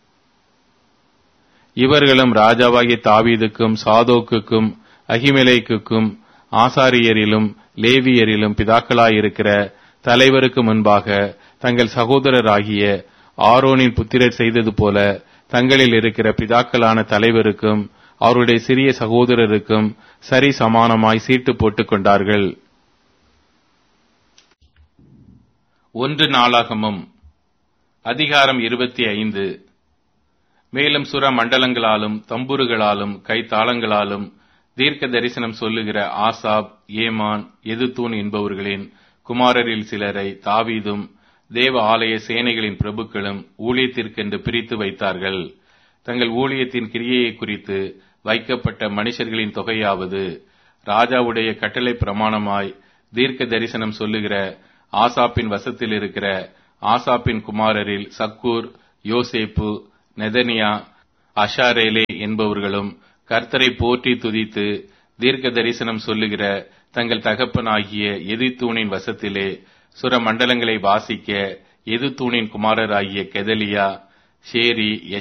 இவர்களும் ராஜாவாகிய தாவீதுக்கும் சாதோக்குக்கும் அகிமெலேக்குக்கும் ஆசாரியரிலும் லேவியரிலும் பிதாக்களாயிருக்கிற தலைவருக்கு முன்பாக தங்கள் சகோதரராகிய ஆரோனின் புத்திரர் செய்தது போல தங்களில் இருக்கிற பிதாக்களான தலைவருக்கும் அவருடைய சிறிய சகோதரருக்கும் சரி சமானமாய் சீட்டு போட்டுக் கொண்டார்கள் ஒன்று நாளாகமும் அதிகாரம் இருபத்தி ஐந்து மேலும் சுர மண்டலங்களாலும் தம்புருகளாலும் கைத்தாளங்களாலும் தீர்க்க தரிசனம் சொல்லுகிற ஆசாப் ஏமான் எதுத்தூன் என்பவர்களின் குமாரரில் சிலரை தாவீதும் தேவ ஆலய சேனைகளின் பிரபுக்களும் ஊழியத்திற்கென்று பிரித்து வைத்தார்கள் தங்கள் ஊழியத்தின் கிரியையை குறித்து வைக்கப்பட்ட மனுஷர்களின் தொகையாவது ராஜாவுடைய கட்டளை பிரமாணமாய் தீர்க்க தரிசனம் சொல்லுகிற ஆசாப்பின் வசத்தில் இருக்கிற ஆசாப்பின் குமாரரில் சக்கூர் யோசேப்பு நெதனியா அஷாரேலே என்பவர்களும் கர்த்தரை போற்றி துதித்து தீர்க்க தரிசனம் சொல்லுகிற தங்கள் தகப்பனாகிய எதிர்த்தூணின் வசத்திலே சுர மண்டலங்களை வாசிக்க எதிர்த்தூணின் குமாரராகிய கெதலியா ஷேரி